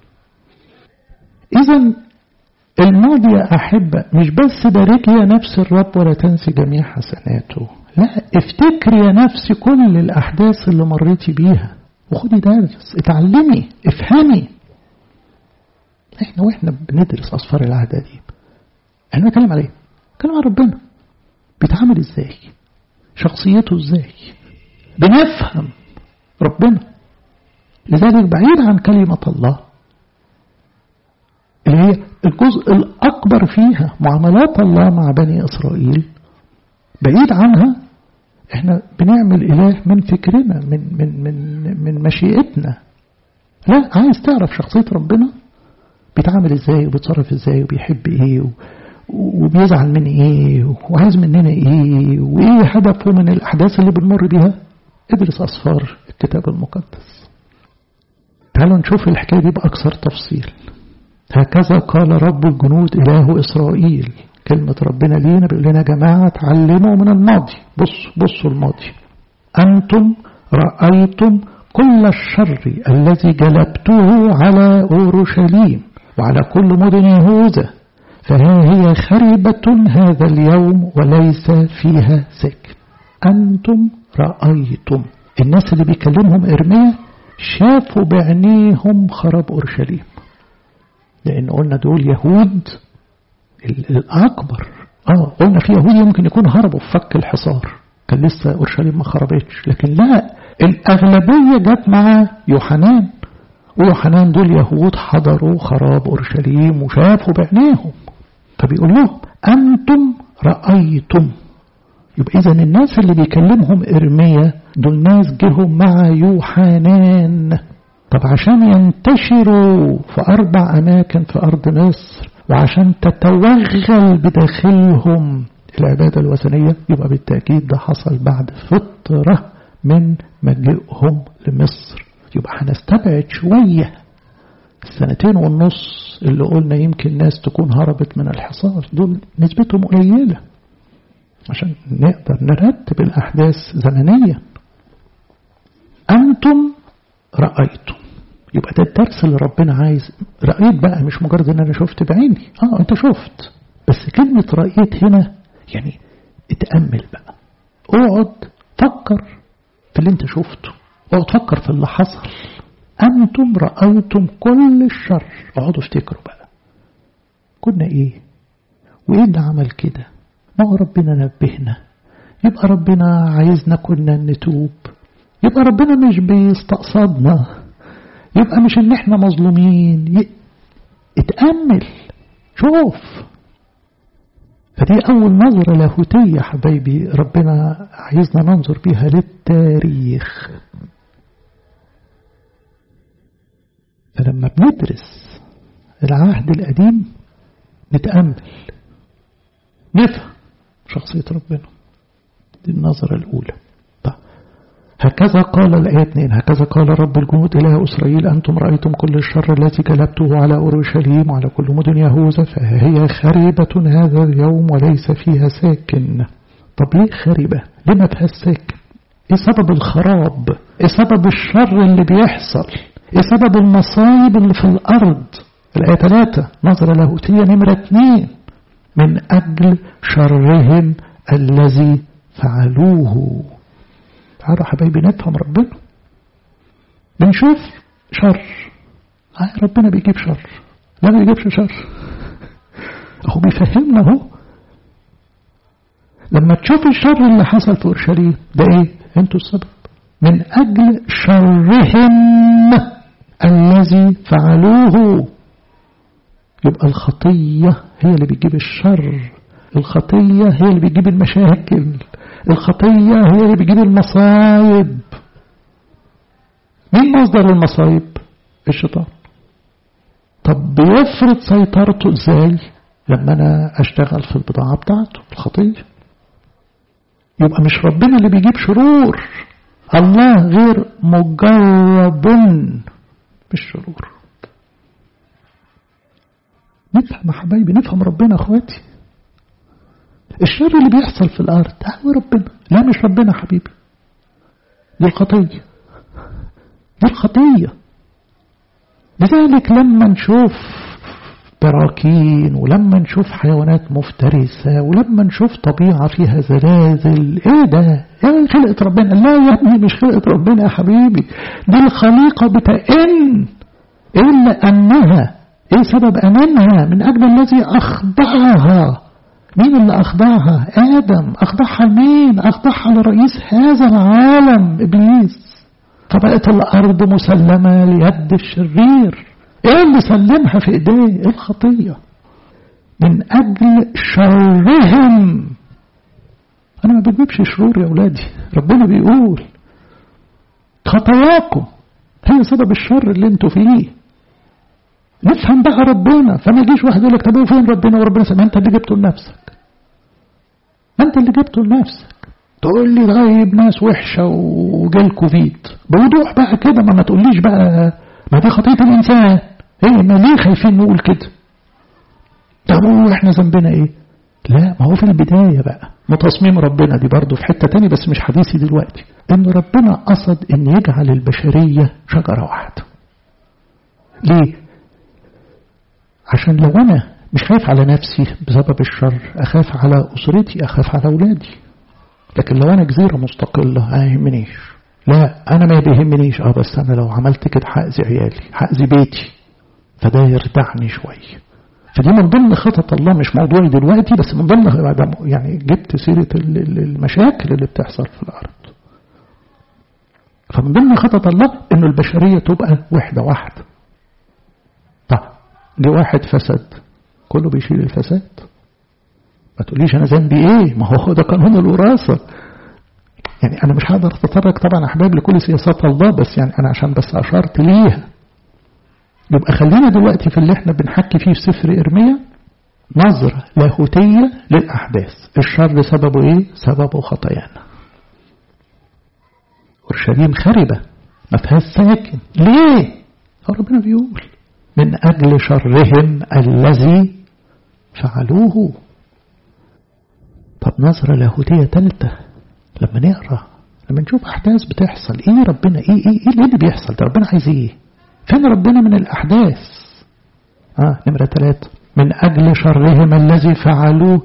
اذا الماضي يا أحبة مش بس بارك يا نفس الرب ولا تنسي جميع حسناته لا افتكر يا نفسي كل الأحداث اللي مريتي بيها وخدي درس اتعلمي افهمي احنا واحنا بندرس أصفار العهد القديم احنا بنتكلم على ايه؟ بنتكلم عن ربنا بيتعامل ازاي؟ شخصيته ازاي؟ بنفهم ربنا لذلك بعيد عن كلمة الله اللي هي الجزء الأكبر فيها معاملات الله مع بني إسرائيل بعيد عنها احنا بنعمل إله من فكرنا من من من من مشيئتنا لا عايز تعرف شخصية ربنا بيتعامل ازاي وبيتصرف ازاي وبيحب ايه وبيزعل من ايه وعايز مننا ايه وايه هدفه من الاحداث اللي بنمر بيها ادرس اسفار الكتاب المقدس تعالوا نشوف الحكايه دي باكثر تفصيل هكذا قال رب الجنود إله إسرائيل كلمة ربنا لينا بيقول لنا يا جماعة تعلموا من الماضي بصوا بصوا الماضي أنتم رأيتم كل الشر الذي جلبته على أورشليم وعلى كل مدن يهوذا فها هي خربة هذا اليوم وليس فيها سكن أنتم رأيتم الناس اللي بيكلمهم إرميا شافوا بعينيهم خراب أورشليم لأن قلنا دول يهود الأكبر اه قلنا في يهود يمكن يكونوا هربوا في فك الحصار كان لسه أورشليم ما خربتش لكن لا الأغلبية جت مع يوحنان ويوحنان دول يهود حضروا خراب أورشليم وشافوا بعينيهم فبيقول لهم أنتم رأيتم يبقى إذا الناس اللي بيكلمهم إرميا دول ناس جهم مع يوحنان طب عشان ينتشروا في أربع أماكن في أرض مصر وعشان تتوغل بداخلهم العبادة الوثنية يبقى بالتأكيد ده حصل بعد فترة من مجيئهم لمصر يبقى هنستبعد شوية السنتين والنص اللي قلنا يمكن ناس تكون هربت من الحصار دول نسبتهم قليلة عشان نقدر نرتب الأحداث زمنيا أنتم رأيتم يبقى ده الدرس اللي ربنا عايز رأيت بقى مش مجرد ان انا شفت بعيني اه انت شفت بس كلمة رأيت هنا يعني اتأمل بقى اقعد فكر في اللي انت شفته اقعد فكر في اللي حصل انتم رأيتم كل الشر اقعدوا افتكروا بقى كنا ايه وايه اللي عمل كده ما هو ربنا نبهنا يبقى ربنا عايزنا كنا نتوب يبقى ربنا مش بيستقصدنا يبقى مش ان احنا مظلومين ي... اتأمل شوف فدي أول نظرة لاهوتية حبايبي ربنا عايزنا ننظر بيها للتاريخ فلما بندرس العهد القديم نتأمل نفهم شخصية ربنا دي النظرة الأولى طيب. هكذا قال الآية 2 هكذا قال رب الجنود إله إسرائيل أنتم رأيتم كل الشر التي جلبته على أورشليم وعلى كل مدن يهوذا فهي خريبة هذا اليوم وليس فيها ساكن طب ليه خريبة ليه ما فيهاش ساكن ايه سبب الخراب ايه سبب الشر اللي بيحصل ايه سبب المصايب اللي في الأرض الآية 3 نظرة لاهوتية نمرة 2 من أجل شرهم الذي فعلوه تعالوا حبايبي نفهم ربنا بنشوف شر ربنا بيجيب شر لا ما بيجيبش شر هو بيفهمنا اهو لما تشوف الشر اللي حصل في اورشليم ده ايه انتوا السبب من اجل شرهم الذي فعلوه يبقى الخطية هي اللي بتجيب الشر الخطية هي اللي بتجيب المشاكل الخطية هي اللي بتجيب المصايب مين مصدر المصايب الشيطان طب بيفرض سيطرته ازاي لما انا اشتغل في البضاعة بتاعته الخطية يبقى مش ربنا اللي بيجيب شرور الله غير مجرب بالشرور نفهم يا حبايبي نفهم ربنا اخواتي الشر اللي بيحصل في الارض هو ربنا لا مش ربنا حبيبي دي الخطية دي الخطية لذلك لما نشوف براكين ولما نشوف حيوانات مفترسة ولما نشوف طبيعة فيها زلازل ايه ده ايه خلقة ربنا لا يا ابني مش خلقة ربنا يا حبيبي دي الخليقة بتئن إلا أنها ايه سبب أمانها من أجل الذي أخضعها مين اللي أخضعها آدم أخضعها لمين أخضعها لرئيس هذا العالم إبليس فبقت الأرض مسلمة ليد الشرير ايه اللي سلمها في ايديه الخطية من اجل شرهم انا ما بجيبش شرور يا اولادي ربنا بيقول خطاياكم هي سبب الشر اللي انتوا فيه نفهم بقى ربنا فما يجيش واحد يقول لك طب فين ربنا وربنا ما انت اللي جبته لنفسك ما انت اللي جبته لنفسك تقول لي غايب ناس وحشة وجال كوفيد بوضوح بقى كده ما ما تقوليش بقى ما دي خطية الإنسان ايه ما ليه خايفين نقول كده طب احنا ذنبنا ايه لا ما هو في البداية بقى متصميم ربنا دي برضه في حتة تاني بس مش حديثي دلوقتي ان ربنا قصد ان يجعل البشرية شجرة واحدة ليه عشان لو انا مش خايف على نفسي بسبب الشر اخاف على اسرتي اخاف على اولادي لكن لو انا جزيرة مستقلة ما يهمنيش لا انا ما بيهمنيش اه بس انا لو عملت كده هاذي عيالي هاذي بيتي فده يردعني شوية فدي من ضمن خطط الله مش موضوعي دلوقتي بس من ضمن يعني جبت سيرة المشاكل اللي بتحصل في الأرض فمن ضمن خطط الله إنه البشرية تبقى وحدة واحدة طب جه واحد فسد كله بيشيل الفساد ما تقوليش أنا ذنبي إيه ما هو ده قانون الوراثة يعني أنا مش هقدر أتطرق طبعا أحباب لكل سياسات الله بس يعني أنا عشان بس أشرت ليها يبقى خلينا دلوقتي في اللي احنا بنحكي فيه في سفر إرميا نظرة لاهوتية للأحداث الشر سببه إيه؟ سببه خطايانا أورشليم خربة ما فيهاش ساكن ليه؟ هو ربنا بيقول من أجل شرهم الذي فعلوه طب نظرة لاهوتية ثالثة لما نقرأ لما نشوف أحداث بتحصل إيه ربنا إيه إيه إيه اللي بيحصل ده ربنا عايز إيه فين ربنا من الأحداث آه نمرة ثلاثة من أجل شرهم الذي فعلوه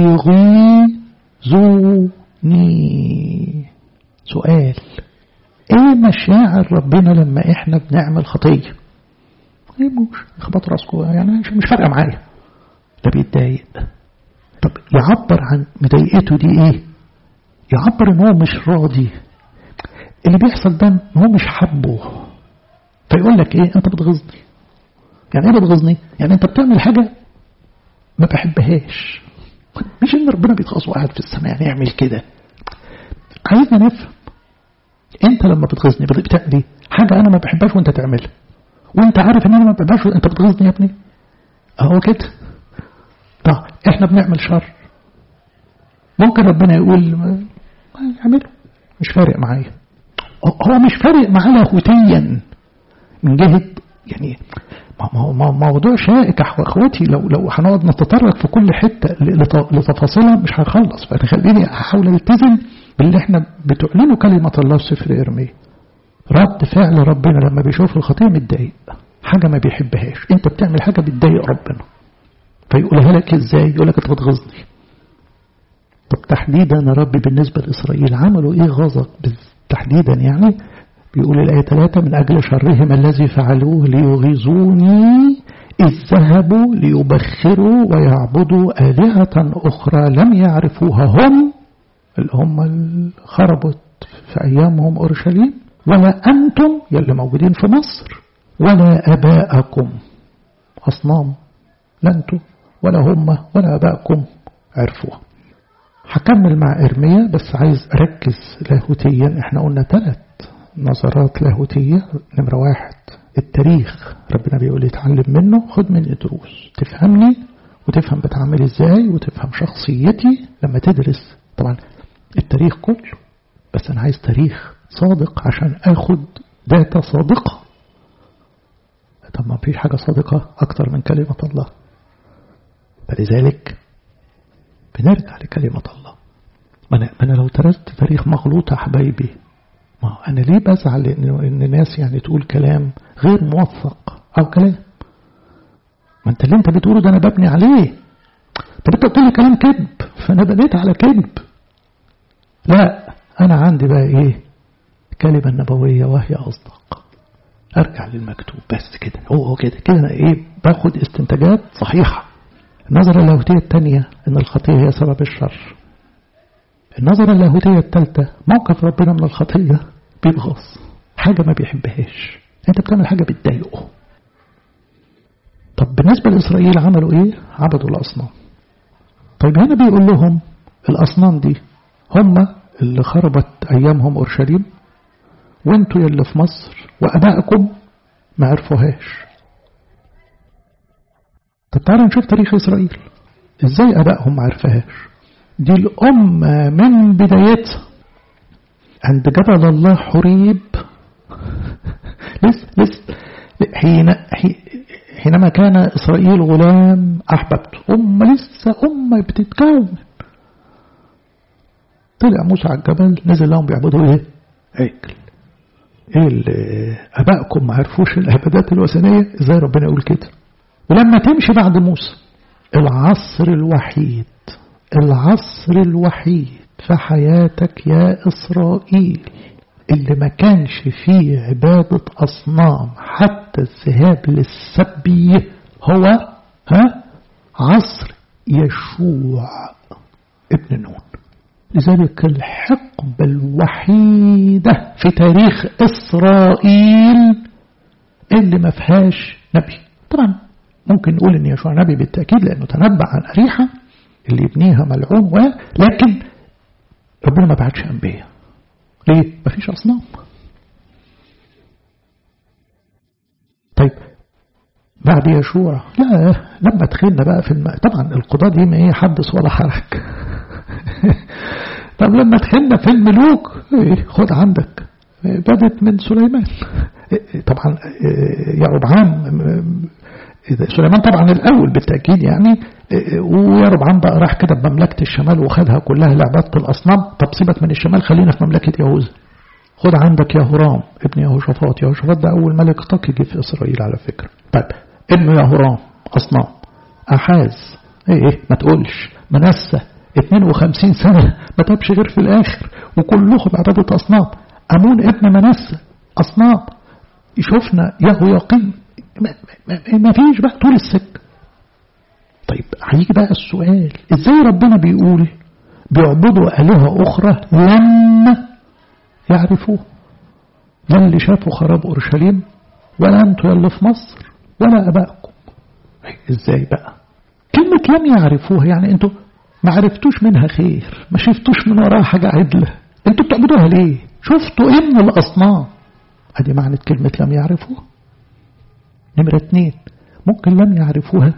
ليغيظوني سؤال ايه مشاعر ربنا لما احنا بنعمل خطية مش اخبط راسكم يعني مش فارقة معايا ده بيتضايق طب يعبر عن مضايقته دي ايه يعبر ان هو مش راضي اللي بيحصل ده ان هو مش حبه فيقول لك ايه انت بتغيظني يعني ايه بتغيظني يعني انت بتعمل حاجة ما بحبهاش مش ان ربنا بيتغاظ وقاعد في السماء يعني يعمل كده عايزنا نفهم انت لما بتغيظني بتعمل ايه حاجة انا ما بحبهاش وانت تعملها وانت عارف ان انا ما بحبهاش وانت بتغيظني يا ابني اهو كده طب احنا بنعمل شر ممكن ربنا يقول يعملوا مش فارق معايا هو مش فارق معاه لاهوتيا من جهة يعني ما موضوع شائك اخواتي لو لو هنقعد نتطرق في كل حته لتفاصيلها مش هنخلص فخليني احاول التزم باللي احنا بتعلنه كلمه الله في سفر ارميه رد فعل ربنا لما بيشوف الخطيه متضايق حاجه ما بيحبهاش انت بتعمل حاجه بتضايق ربنا فيقولها لك ازاي يقول لك انت بتغيظني طب تحديدا يا رب بالنسبه لاسرائيل عملوا ايه غضب تحديدا يعني بيقول الآية 3 من أجل شرهم الذي فعلوه ليغيظوني إذ ذهبوا ليبخروا ويعبدوا آلهة أخرى لم يعرفوها هم اللي هم خربت في أيامهم أورشليم ولا أنتم يلي موجودين في مصر ولا أباءكم أصنام لا أنتم ولا هم ولا أباءكم عرفوها هكمل مع إرميا بس عايز أركز لاهوتيا احنا قلنا ثلاث نظرات لاهوتية نمرة واحد التاريخ ربنا بيقول يتعلم منه خد مني دروس تفهمني وتفهم بتعمل ازاي وتفهم شخصيتي لما تدرس طبعا التاريخ كله بس انا عايز تاريخ صادق عشان اخد داتا صادقة طب ما فيش حاجة صادقة اكتر من كلمة الله فلذلك بنرجع لكلمة الله ما أنا, ما أنا لو تركت تاريخ مغلوط يا حبايبي ما أنا ليه بزعل إن, إن ناس يعني تقول كلام غير موثق أو كلام ما أنت اللي أنت بتقوله ده أنا ببني عليه طب أنت بتقول لي كلام كذب فأنا بنيت على كذب لا أنا عندي بقى إيه الكلمة النبوية وهي أصدق أرجع للمكتوب بس كده هو هو كده كده أنا إيه باخد استنتاجات صحيحة النظرة اللاهوتية الثانية أن الخطية هي سبب الشر النظرة اللاهوتية الثالثة موقف ربنا من الخطية بيبغض حاجة ما بيحبهاش أنت بتعمل حاجة بتضايقه طب بالنسبة لإسرائيل عملوا إيه؟ عبدوا الأصنام طيب هنا بيقول لهم الأصنام دي هم اللي خربت أيامهم أورشليم وانتوا اللي في مصر وأبائكم ما عرفوهاش طب تعالوا نشوف تاريخ إسرائيل إزاي أبائهم ما عرفهاش دي الأمة من بدايتها عند جبل الله حريب لسه لسه حين حينما كان إسرائيل غلام أحببته أمة لسه أمة بتتكون طلع موسى على الجبل نزل لهم بيعبدوا ايه عجل ايه اللي ابائكم ما عرفوش العبادات الوثنيه ازاي ربنا يقول كده ولما تمشي بعد موسى العصر الوحيد العصر الوحيد في حياتك يا إسرائيل اللي ما كانش فيه عبادة أصنام حتى الذهاب للسبي هو ها عصر يشوع ابن نون لذلك الحقبة الوحيدة في تاريخ إسرائيل اللي ما فيهاش نبي طبعا ممكن نقول ان يشوع نبي بالتأكيد لأنه تنبأ عن أريحة اللي يبنيها ملعون و لكن ربنا ما بعتش أنبياء ليه؟ ما فيش أصنام طيب بعد يشوع لا لما دخلنا بقى في الماء طبعا القضاء دي ما هي حدث ولا حرج طب لما دخلنا في الملوك ايه خد عندك بدت من سليمان طبعا يعقوب سليمان طبعا الأول بالتأكيد يعني ويربعان بقى راح كده بمملكة الشمال وخدها كلها لعبادة الأصنام طب سيبك من الشمال خلينا في مملكة يهوذا خد عندك يا هرام ابن يهوشافاط يهوشافاط ده أول ملك تقي في إسرائيل على فكرة طيب ابنه يا هرام أصنام أحاز ايه ايه ما تقولش منسى 52 سنة ما تابش غير في الآخر وكلهم عبادة أصنام أمون ابن منسى أصنام شفنا يهو يقين ما فيش بقى طول السكة طيب هيجي بقى السؤال ازاي ربنا بيقول بيعبدوا آلهة أخرى لم يعرفوه لا اللي شافوا خراب أورشليم ولا أنتوا اللي في مصر ولا أبائكم ازاي بقى كلمة لم يعرفوها يعني انتوا ما عرفتوش منها خير ما شفتوش من وراها حاجة عدلة انتوا بتعبدوها ليه شفتوا ايه من الأصنام ادي معنى كلمة لم يعرفوها نمرة اتنين ممكن لم يعرفوها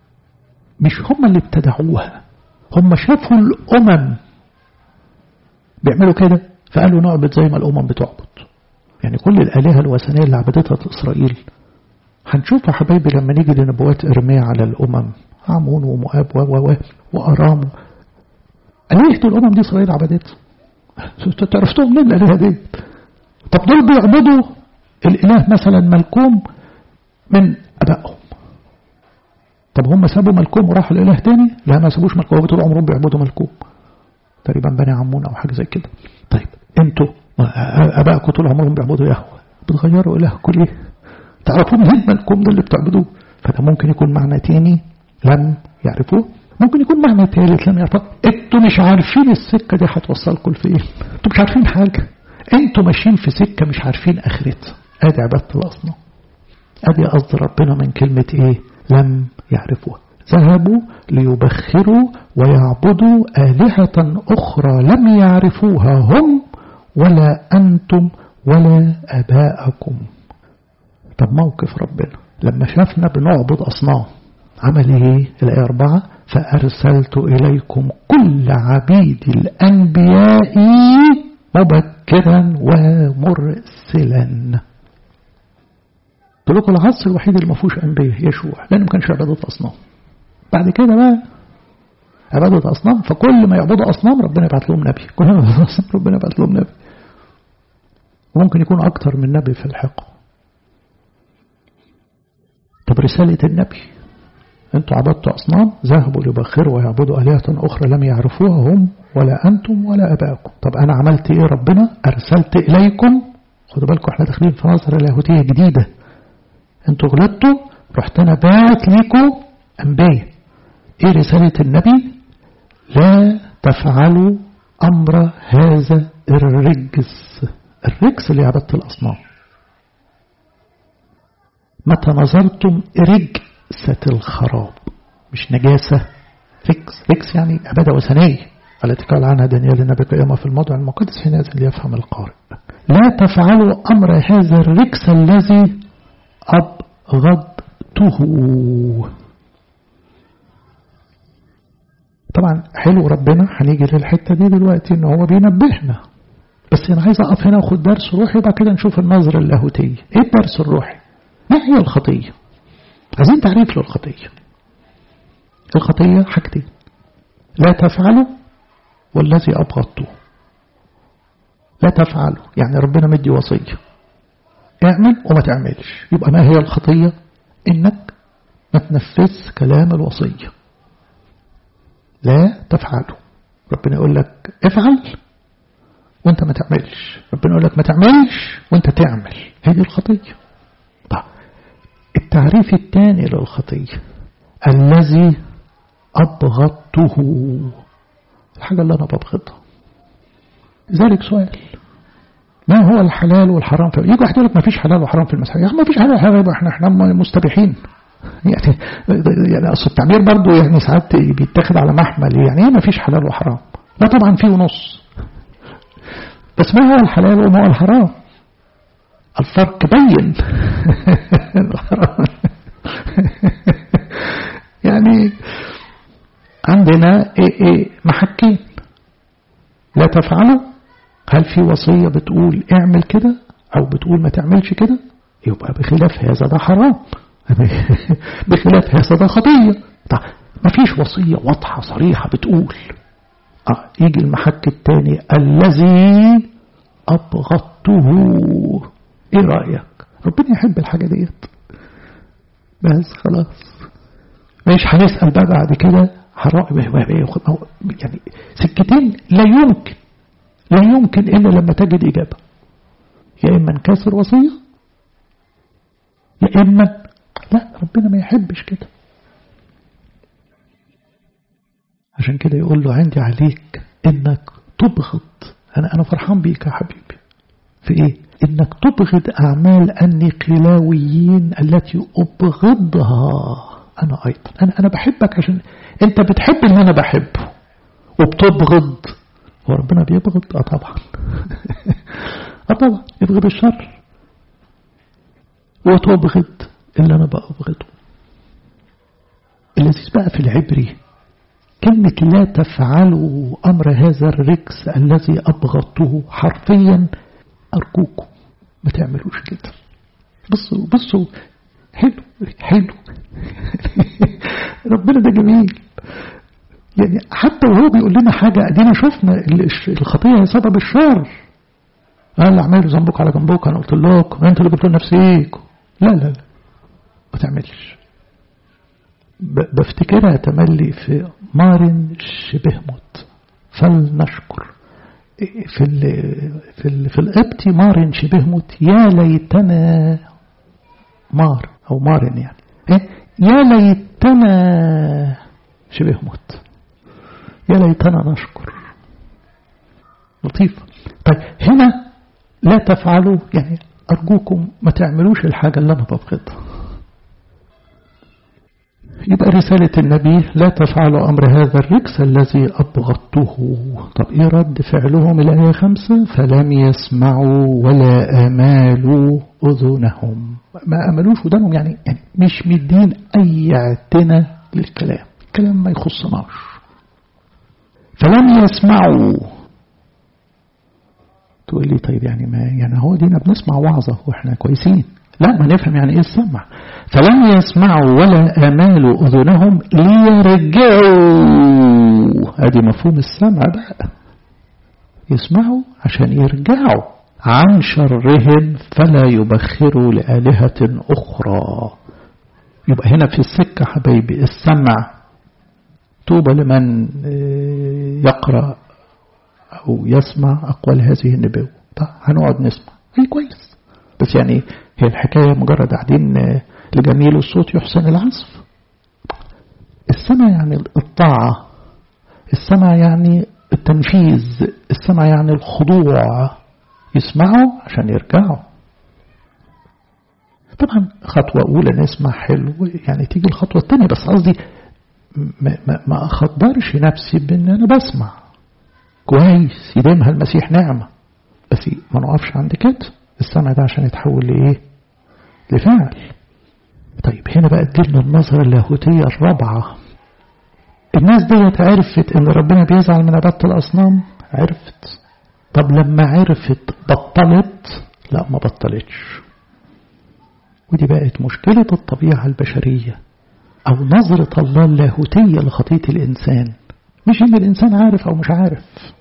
مش هم اللي ابتدعوها هم شافوا الأمم بيعملوا كده فقالوا نعبد زي ما الأمم بتعبد يعني كل الآلهة الوثنية اللي عبدتها إسرائيل هنشوف يا حبايبي لما نيجي لنبوات إرميا على الأمم عمون ومؤاب و و وأرام آلهة الأمم دي إسرائيل عبدتها تعرفتهم منين الآلهة دي طب دول بيعبدوا الإله مثلا ملكوم من أبائهم طب هم سابوا ملكوم وراحوا لإله تاني لا ما سابوش ملكوم طول عمرهم بيعبدوا ملكوم تقريبا بني عمون أو حاجة زي كده طيب انتوا أبائكم طول عمرهم بيعبدوا يهوه بتغيروا إلهكم ليه تعرفوا منين ملكوم ده اللي بتعبدوه فده ممكن يكون معنى تاني لم يعرفوه ممكن يكون معنى ثالث لم يعرفوه انتوا مش عارفين السكة دي هتوصلكم لفين انتوا مش عارفين حاجة انتوا ماشيين في سكة مش عارفين اخرتها ادي عبادة الاصنام ادي قصد ربنا من كلمة ايه لم يعرفوها ذهبوا ليبخروا ويعبدوا آلهة أخرى لم يعرفوها هم ولا أنتم ولا أباءكم طب موقف ربنا لما شافنا بنعبد أصنام عمل ايه الآية أربعة فأرسلت إليكم كل عبيد الأنبياء مبكرا ومرسلا قلت لكم العصر الوحيد اللي ما فيهوش أنبياء يشوع لأنه ما كانش عبادة أصنام بعد كده بقى عبادة أصنام فكل ما يعبدوا أصنام ربنا يبعت لهم نبي كل ما يعبدوا أصنام ربنا يبعت لهم نبي وممكن يكون أكتر من نبي في الحق طب رسالة النبي أنتوا عبدتوا أصنام ذهبوا ليبخروا ويعبدوا آلهة أخرى لم يعرفوها هم ولا أنتم ولا أباءكم طب أنا عملت إيه ربنا أرسلت إليكم خدوا بالكم احنا داخلين في نظرة لاهوتية جديدة انتوا غلطتوا رحت أنا بعت ليكم أنبياء إيه رسالة النبي لا تفعلوا أمر هذا الرجس الرجس اللي عبدت الأصنام متى نظرتم رجسة الخراب مش نجاسة رجس رجس يعني عبادة وثنية التي قال عنها دانيال النبي قيامة في الموضع المقدس حينئذ ليفهم القارئ لا تفعلوا أمر هذا الرجس الذي أبغضته طبعا حلو ربنا هنيجي للحتة دي دلوقتي ان هو بينبهنا بس انا عايز اقف هنا واخد درس روحي وبعد كده نشوف النظرة اللاهوتية ايه الدرس الروحي ما هي الخطية عايزين تعريف للخطية الخطية حاجتين لا تفعلوا والذي أبغضته لا تفعلوا يعني ربنا مدي وصية اعمل وما تعملش يبقى ما هي الخطية انك ما تنفذ كلام الوصية لا تفعلوا ربنا يقول لك افعل وانت ما تعملش ربنا يقول لك ما تعملش وانت تعمل هي دي الخطية طيب التعريف الثاني للخطية الذي أبغضته الحاجة اللي أنا ببغضها ذلك سؤال ما هو الحلال والحرام في يجي واحد يقول لك ما فيش حلال وحرام في المسيح ما فيش حلال وحرام يبقى احنا احنا مستبيحين يعني يعني اصل التعبير برضه يعني ساعات بيتاخد على محمل يعني ايه ما فيش حلال وحرام لا طبعا فيه ونص بس ما هو الحلال وما هو الحرام الفرق بين يعني عندنا ايه ايه محكين لا تفعلوا هل في وصية بتقول اعمل كده او بتقول ما تعملش كده يبقى بخلاف هذا ده حرام بخلاف هذا ده خطية طيب ما فيش وصية واضحة صريحة بتقول آه يجي المحك الثاني الذي أبغضته ايه رأيك ربنا يحب الحاجة ديت بس خلاص مش هنسأل بقى بعد كده حرام يعني سكتين لا يمكن لا يمكن إلا لما تجد إجابة يا إما نكسر وصية يا إما لا ربنا ما يحبش كده عشان كده يقول له عندي عليك إنك تبغض أنا أنا فرحان بيك يا حبيبي في إيه إنك تبغض أعمال النقلاويين التي أبغضها أنا أيضا أنا أنا بحبك عشان أنت بتحب اللي أنا بحبه وبتبغض هو ربنا بيبغض اه طبعا اه طبعا يبغض الشر وتبغض اللي انا ببغضه اللذيذ بقى في العبري كلمة لا تفعلوا أمر هذا الركس الذي أبغضته حرفيا أرجوكم ما تعملوش كده بصوا بصوا حلو حلو ربنا ده جميل يعني حتى وهو بيقول لنا حاجة ادينا شفنا الخطية هي سبب الشر قال اعملوا ذنبك على جنبك انا قلت لكم انتوا اللي جبتوا نفسيكم لا لا لا ما تعملش بفتكرها تملي في مار شبه موت فلنشكر في ال في ال في القبط مار شبه موت يا ليتنا مار او مار يعني يا ليتنا شبه موت يا ليتنا نشكر لطيفة طيب هنا لا تفعلوا يعني أرجوكم ما تعملوش الحاجة اللي أنا ببغضها يبقى رسالة النبي لا تفعلوا أمر هذا الركس الذي أبغضته طب إيه رد فعلهم الآية خمسة فلم يسمعوا ولا أمالوا أذنهم ما أملوش ودانهم يعني, يعني مش مدين أي اعتنى للكلام الكلام ما يخصناش فلم يسمعوا تقول لي طيب يعني ما يعني هو دينا بنسمع وعظة واحنا كويسين لا ما نفهم يعني ايه السمع فلم يسمعوا ولا امالوا اذنهم ليرجعوا ادي مفهوم السمع بقى يسمعوا عشان يرجعوا عن شرهم فلا يبخروا لآلهة أخرى يبقى هنا في السكة حبايبي السمع طوبى لمن يقرأ أو يسمع أقوال هذه النبوة طيب هنقعد نسمع أي كويس بس يعني هي الحكاية مجرد قاعدين لجميل الصوت يحسن العزف السمع يعني الطاعة السمع يعني التنفيذ السمع يعني الخضوع يسمعوا عشان يرجعوا طبعا خطوة أولى نسمع حلو يعني تيجي الخطوة الثانية بس قصدي ما, ما, ما أخدرش نفسي بأن أنا بسمع كويس يديمها المسيح نعمة بس ما نقفش عند كده السمع ده عشان يتحول لإيه لفعل طيب هنا بقى تجيلنا النظرة اللاهوتية الرابعة الناس ديت عرفت ان ربنا بيزعل من عبادة الأصنام عرفت طب لما عرفت بطلت لا ما بطلتش ودي بقت مشكلة الطبيعة البشرية أو نظرة الله اللاهوتية لخطية الإنسان مش إن الإنسان عارف أو مش عارف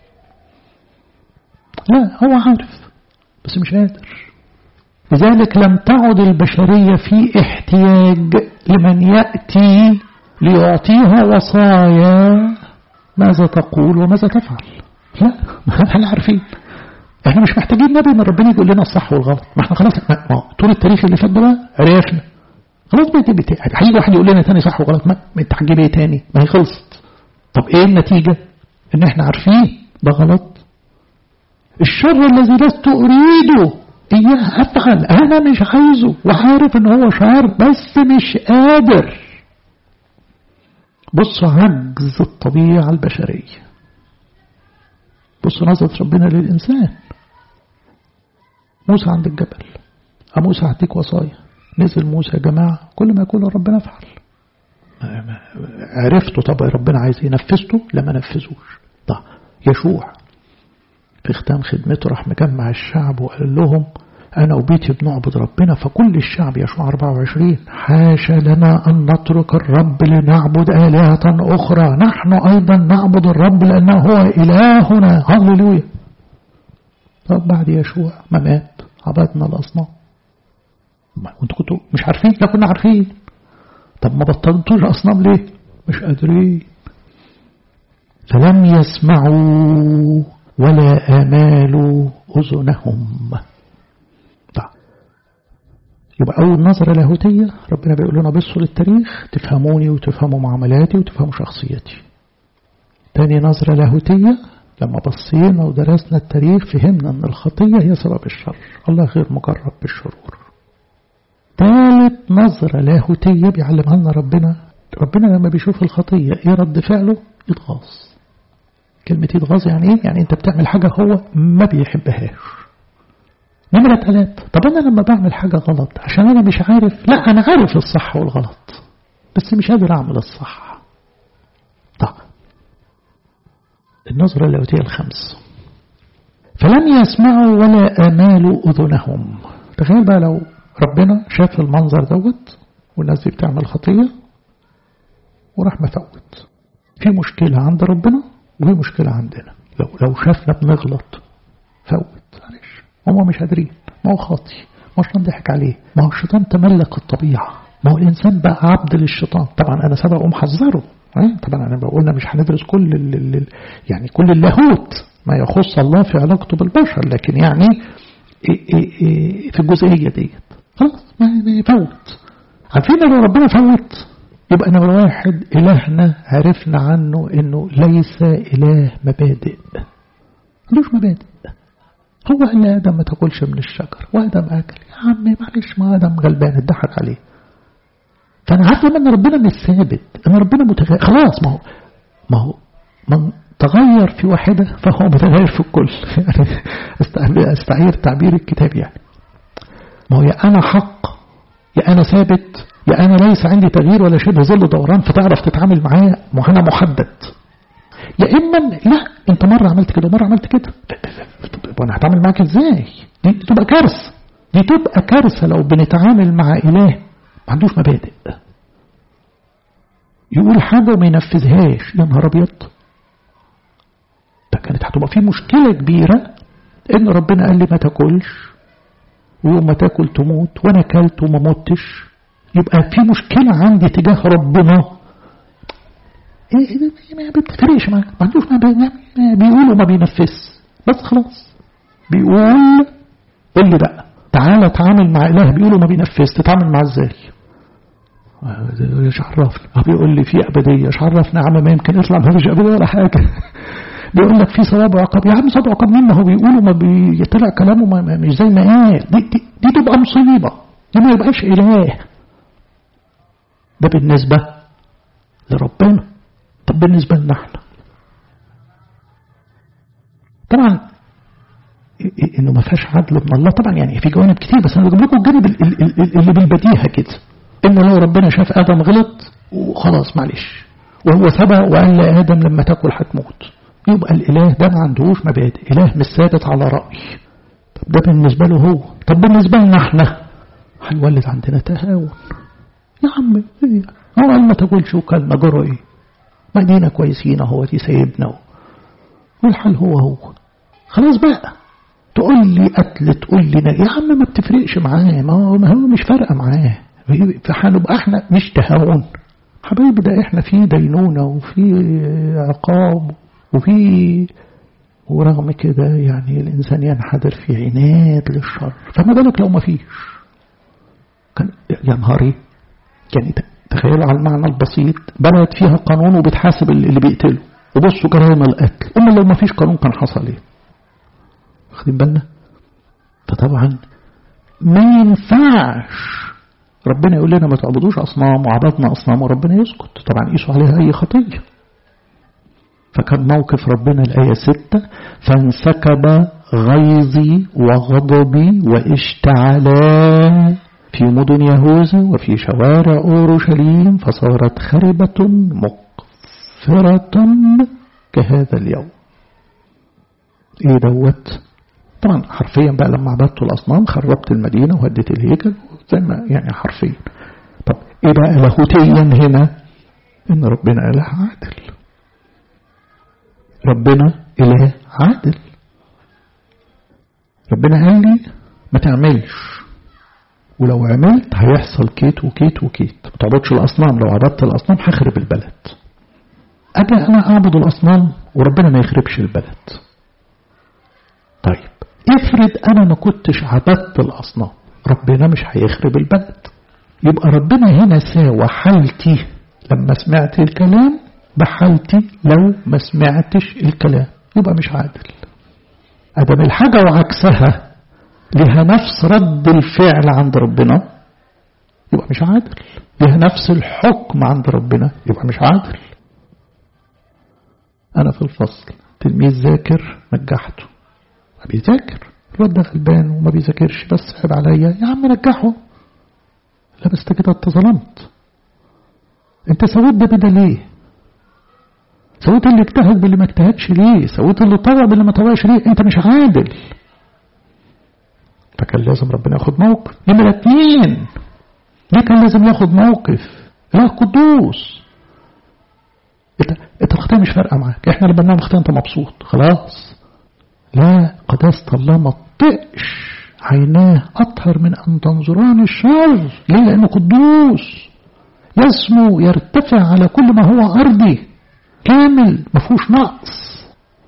لا هو عارف بس مش قادر لذلك لم تعد البشرية في احتياج لمن يأتي ليعطيها وصايا ماذا تقول وماذا تفعل لا ما احنا عارفين احنا مش محتاجين نبي من ربنا يقول لنا الصح والغلط ما احنا خلاص ما طول التاريخ اللي فات ده بقى عرفنا خلاص بقى هيجي واحد يقول لنا تاني صح وغلط ما انت هتجيب ايه تاني ما هي خلصت طب ايه النتيجة ان احنا عارفين ده غلط الشر الذي لست اريده اياه افعل انا مش عايزه وعارف ان هو شر بس مش قادر بص عجز الطبيعة البشرية بص نظرة ربنا للإنسان موسى عند الجبل موسى هديك وصايا نزل موسى يا جماعة كل ما يقول ربنا افعل عرفته طب ربنا عايز ينفذته لما نفذوش طب يشوع في ختام خدمته راح مجمع الشعب وقال لهم أنا وبيتي بنعبد ربنا فكل الشعب يشوع 24 حاشا لنا أن نترك الرب لنعبد آلهة أخرى نحن أيضا نعبد الرب لأنه هو إلهنا هللويا طب بعد يشوع ما مات عبدنا الأصنام وانتوا كنتوا مش عارفين لا كنا عارفين طب ما بطلتوش أصنام ليه مش قادرين فلم يسمعوا ولا آمالوا أذنهم يبقى أول نظرة لاهوتية ربنا بيقول لنا بصوا للتاريخ تفهموني وتفهموا معاملاتي وتفهموا شخصيتي تاني نظرة لاهوتية لما بصينا ودرسنا التاريخ فهمنا أن الخطية هي سبب الشر الله غير مجرب بالشرور ثالث نظرة لاهوتية بيعلمها لنا ربنا ربنا لما بيشوف الخطية ايه رد فعله يتغاظ كلمة يتغاظ يعني ايه يعني انت بتعمل حاجة هو ما بيحبهاش نمرة ثلاثة طب أنا لما بعمل حاجة غلط عشان أنا مش عارف لا أنا عارف الصح والغلط بس مش قادر أعمل الصح طب النظرة اللاهوتية الخمس فلم يسمعوا ولا آمالوا أذنهم تخيل بقى لو ربنا شاف المنظر دوت والناس دي بتعمل خطية وراح مفوت في مشكلة عند ربنا وفي مشكلة عندنا لو لو شافنا بنغلط فوت معلش هم مش قادرين ما هو خاطي ما هو الشيطان ضحك عليه ما هو الشيطان تملك الطبيعة ما هو الإنسان بقى عبد للشيطان طبعا أنا سبق ومحذره طبعا أنا بقولنا مش هندرس كل ال يعني كل اللاهوت ما يخص الله في علاقته بالبشر لكن يعني في الجزئية ديت خلاص ما يفوت عارفين لو ربنا فوت يبقى نمرة واحد إلهنا عرفنا عنه إنه ليس إله مبادئ ملوش مبادئ هو قال لآدم ما تاكلش من الشجر وآدم أكل يا عمي معلش ما آدم غلبان اتضحك عليه فأنا عارف لما إن ربنا مش ثابت إن ربنا متغير خلاص ما هو ما هو من تغير في واحدة فهو متغير في الكل يعني استعير تعبير الكتاب يعني ما هو يا أنا حق يا أنا ثابت يا أنا ليس عندي تغيير ولا شبه ظل دوران فتعرف تتعامل معايا وأنا محدد يا إما لا أنت مرة عملت كده ومرة عملت كده وأنا هتعامل معاك إزاي دي تبقى كارثة دي تبقى كارثة لو بنتعامل مع إله ما عندوش مبادئ يقول حاجة وما ينفذهاش يا نهار أبيض ده كانت هتبقى في مشكلة كبيرة إن ربنا قال لي ما تاكلش ويوم ما تاكل تموت وأنا أكلت وما متش يبقى في مشكلة عندي تجاه ربنا إيه ما بتفرقش معاه ما عندوش ما بيقول وما بينفذ بس خلاص بيقول قول لي بقى تعالى اتعامل مع إله بيقول وما بينفذ تتعامل معاه ازاي ايش عرفنا بيقول لي في أبدية ايش عرفنا يا عم ما يمكن يطلع ما فيش أبدية ولا حاجة بيقول لك في ثواب وعقاب يا عم ثواب وعقاب مين ما هو بيقول وما بيطلع كلامه ما مش زي ما قال دي, دي, دي تبقى مصيبة دي ما يبقاش إله ده بالنسبة لربنا طب بالنسبة لنا احنا طبعا انه ما فيهاش عدل من الله طبعا يعني في جوانب كتير بس انا بجيب لكم الجانب اللي بالبديهه كده انه لو ربنا شاف ادم غلط وخلاص معلش وهو سبق وقال لادم لما تاكل هتموت يبقى الاله ده ما عندهوش مبادئ اله مش ثابت على راي طب ده بالنسبه له هو طب بالنسبه لنا احنا هيولد عندنا تهاون يا عم إيه؟ هو قال ما تاكلش وكلمه جرى ايه ما دينا كويسين اهو دي سايبنا والحال هو هو خلاص بقى تقول لي قتل تقول لي يا عم ما بتفرقش معاه ما هو ما هو مش فارقه معاه فهنبقى احنا مش تهاون حبايبي ده احنا في دينونه وفي عقاب وفي ورغم كده يعني الانسان ينحدر في عناد للشر فما بالك لو ما فيش كان يا نهاري يعني تخيلوا على المعنى البسيط بلد فيها قانون وبتحاسب اللي بيقتله وبصوا جرائم القتل أما لو ما فيش قانون كان حصل ايه واخدين بالنا فطبعا ما ينفعش ربنا يقول لنا ما تعبدوش أصنام وعبدنا أصنام وربنا يسكت طبعا قيسوا عليها أي خطية فكان موقف ربنا الآية ستة فانسكب غيظي وغضبي واشتعلا في مدن يهوذا وفي شوارع أورشليم فصارت خربة مقفرة كهذا اليوم ايه دوت طبعا حرفيا بقى لما عبدت الأصنام خربت المدينة وهديت الهيكل زي ما يعني حرفيا طب ايه بقى لاهوتيا هنا ان ربنا اله عادل ربنا اله عادل ربنا قال لي ما تعملش ولو عملت هيحصل كيت وكيت وكيت ما تعبدش الأصنام لو عبدت الأصنام هخرب البلد أجي أنا أعبد الأصنام وربنا ما يخربش البلد طيب افرض أنا ما كنتش عبدت الأصنام ربنا مش هيخرب البلد يبقى ربنا هنا ساوى حالتي لما سمعت الكلام بحالتي لو ما سمعتش الكلام يبقى مش عادل أدم الحاجة وعكسها لها نفس رد الفعل عند ربنا يبقى مش عادل لها نفس الحكم عند ربنا يبقى مش عادل أنا في الفصل تلميذ ذاكر نجحته ما بيذاكر الواد ده غلبان وما بيذاكرش بس عيب عليا يا عم نجحه لا بس كده انت ظلمت انت سويت ده بده ليه سويت اللي اجتهد باللي ما اجتهدش ليه سويت اللي طوع باللي ما طوعش ليه انت مش عادل فكان لازم ربنا ياخد موقف نمرة اتنين ليه كان لازم ياخد موقف اله قدوس انت انت الخطيه مش فارقه معاك احنا اللي بنعمل خطيه انت مبسوط خلاص لا قداسه الله ما تطقش عيناه اطهر من ان تنظران الشر ليه لانه قدوس يسمو يرتفع على كل ما هو ارضي كامل ما فيهوش نقص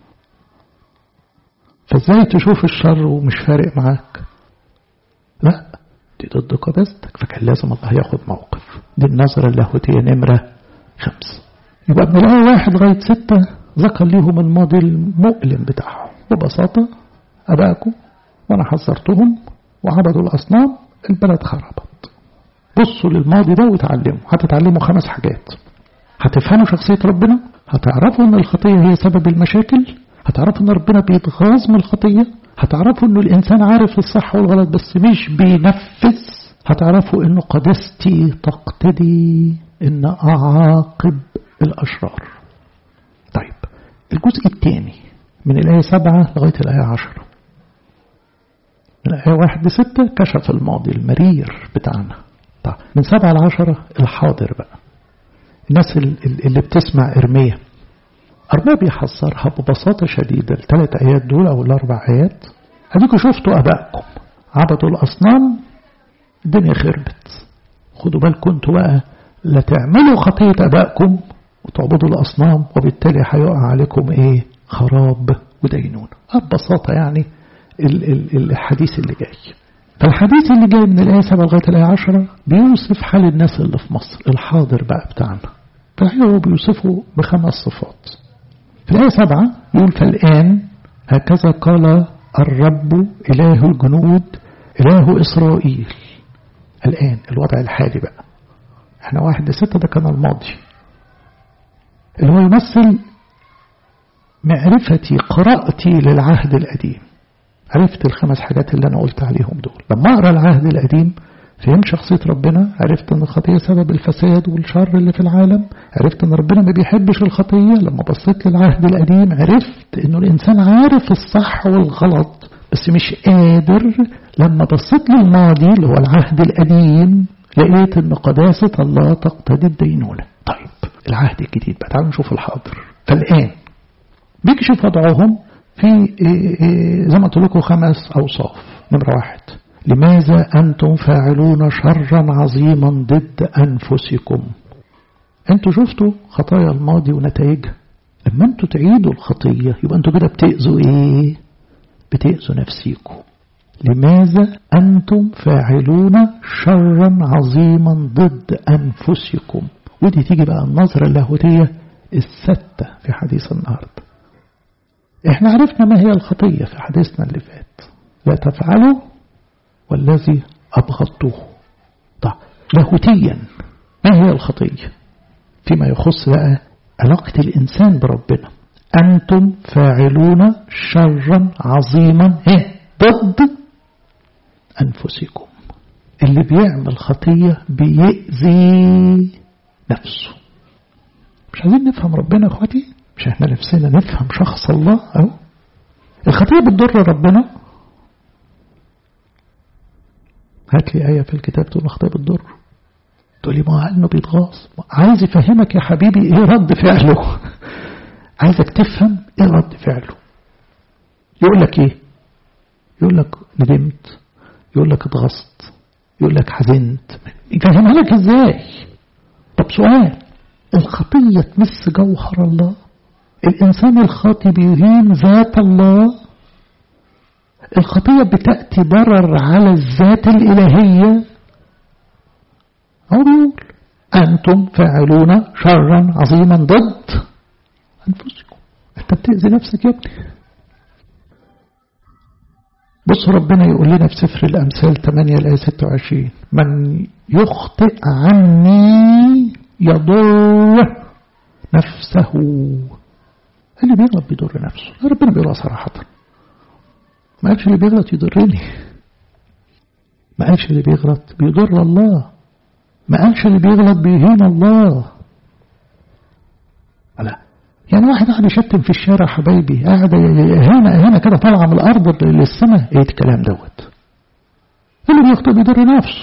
فازاي تشوف الشر ومش فارق معاك لا دي ضد قداستك فكان لازم الله ياخد موقف دي النظرة اللاهوتية نمرة خمسة يبقى من الآية واحد لغاية ستة ذكر ليهم الماضي المؤلم بتاعهم ببساطة أباكم وأنا حذرتهم وعبدوا الأصنام البلد خربت بصوا للماضي ده وتعلموا هتتعلموا خمس حاجات هتفهموا شخصية ربنا هتعرفوا ان الخطية هي سبب المشاكل هتعرفوا ان ربنا بيتغاظ من الخطية هتعرفوا انه الانسان عارف الصح والغلط بس مش بينفذ هتعرفوا انه قدستي تقتدي ان اعاقب الاشرار طيب الجزء الثاني من الآية سبعة لغاية الآية عشرة من الآية واحد لستة كشف الماضي المرير بتاعنا طيب من سبعة لعشرة الحاضر بقى الناس اللي بتسمع إرمية أرمية بيحذرها ببساطة شديدة الثلاث آيات دول أو الأربع آيات هديكوا شفتوا أبائكم عبدوا الأصنام الدنيا خربت خدوا بالكم انتوا بقى لا تعملوا خطية أبائكم وتعبدوا الأصنام وبالتالي هيقع عليكم إيه خراب ودينونة ببساطة يعني الحديث اللي جاي فالحديث اللي جاي من الآية 7 لغاية الآية 10 بيوصف حال الناس اللي في مصر الحاضر بقى بتاعنا فهو بيوصفه بخمس صفات في الآية 7 يقول فالآن هكذا قال الرب إله الجنود إله إسرائيل الآن الوضع الحالي بقى احنا واحد لستة ده كان الماضي اللي هو يمثل معرفتي قراءتي للعهد القديم عرفت الخمس حاجات اللي أنا قلت عليهم دول لما أقرأ العهد القديم فهمت شخصية ربنا عرفت أن الخطية سبب الفساد والشر اللي في العالم عرفت أن ربنا ما بيحبش الخطية لما بصيت للعهد القديم عرفت أنه الإنسان عارف الصح والغلط بس مش قادر لما بصيت للماضي اللي هو العهد القديم لقيت أن قداسة الله تقتضي الدينونة طيب العهد الجديد بقى تعالوا نشوف الحاضر فالآن بيكشف وضعهم في زي ما قلت لكم خمس أوصاف نمرة واحد لماذا أنتم فاعلون شرا عظيما ضد أنفسكم أنتوا شفتوا خطايا الماضي ونتائجها لما أنتوا تعيدوا الخطية يبقى أنتوا كده بتأذوا إيه بتأذوا نفسيكم لماذا أنتم فاعلون شرا عظيما ضد أنفسكم ودي تيجي بقى النظرة اللاهوتية الستة في حديث النهاردة احنا عرفنا ما هي الخطية في حديثنا اللي فات لا تفعلوا والذي أبغضته طيب لاهوتيا ما هي الخطية فيما يخص بقى علاقة الإنسان بربنا أنتم فاعلون شرا عظيما ضد أنفسكم اللي بيعمل خطية بيأذي نفسه مش عايزين نفهم ربنا يا اخواتي مش احنا نفسنا نفهم شخص الله اهو الخطية بتضر ربنا هات لي آية في الكتاب تقول الخطية بتضر تقول لي ما انه بيتغاظ عايز يفهمك يا حبيبي ايه رد فعله عايزك تفهم ايه رد فعله يقول لك ايه يقول لك ندمت يقول لك اتغصت يقول لك حزنت يفهمها لك ازاي طب سؤال الخطية تمس جوهر الله الإنسان الخاطي بيهين ذات الله الخطية بتأتي ضرر على الذات الإلهية هو بيقول أنتم فاعلون شرا عظيما ضد أنفسكم أنت بتأذي نفسك يا ابني بص ربنا يقول لنا في سفر الأمثال 8 الآية 26 من يخطئ عني يضر نفسه اللي بيغلط بيضر نفسه ربنا بيقولها صراحة ما قالش اللي بيغلط يضرني ما قالش اللي بيغلط بيضر الله ما قالش اللي بيغلط بيهين الله لا يعني واحد قاعد يشتم في الشارع حبايبي قاعد هنا هنا كده طالعه من الارض للسماء ايه الكلام دوت اللي بيخطئ بيضر نفسه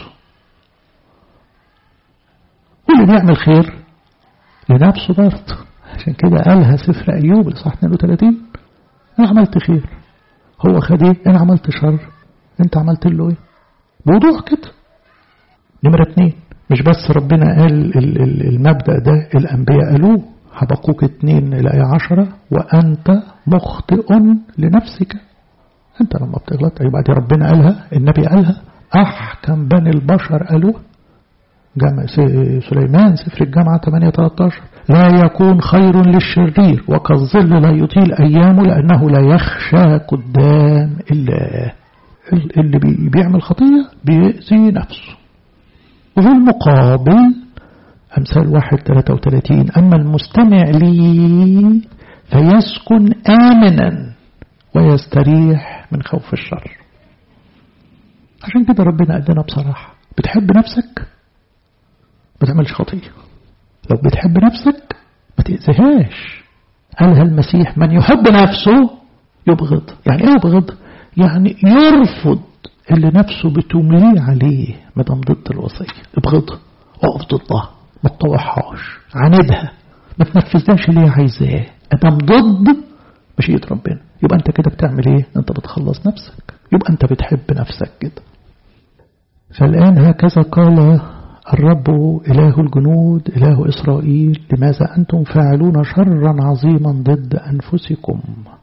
واللي بيعمل خير لنفسه برضه عشان كده قالها سفر ايوب الاصحاح 32 انا عملت خير هو خد ايه انا عملت شر انت عملت له ايه بوضوح كده نمرة اتنين مش بس ربنا قال المبدأ ده الأنبياء قالوه حبقوك اتنين الآية عشرة وأنت مخطئ لنفسك أنت لما بتغلط يبقى دي ربنا قالها النبي قالها أحكم بني البشر قالوه جامع سليمان سفر الجامعة 8 13 لا يكون خير للشرير وكالظل لا يطيل أيامه لأنه لا يخشى قدام الله اللي بيعمل خطية بيأذي نفسه وفي المقابل أمثال واحد 33 أما المستمع لي فيسكن آمنا ويستريح من خوف الشر عشان كده ربنا قدنا بصراحة بتحب نفسك ما تعملش خطية لو بتحب نفسك ما تأذيهاش قالها المسيح من يحب نفسه يبغض يعني ايه يبغض يعني يرفض اللي نفسه بتمليه عليه ما دام ضد الوصية ابغضها اقف ضدها ما تطوعهاش عاندها ما تنفذهاش اللي هي عايزاه ادام ضد مشيئة ربنا يبقى انت كده بتعمل ايه انت بتخلص نفسك يبقى انت بتحب نفسك كده فالآن هكذا قال الرب إله الجنود إله إسرائيل لماذا أنتم فاعلون شرا عظيما ضد أنفسكم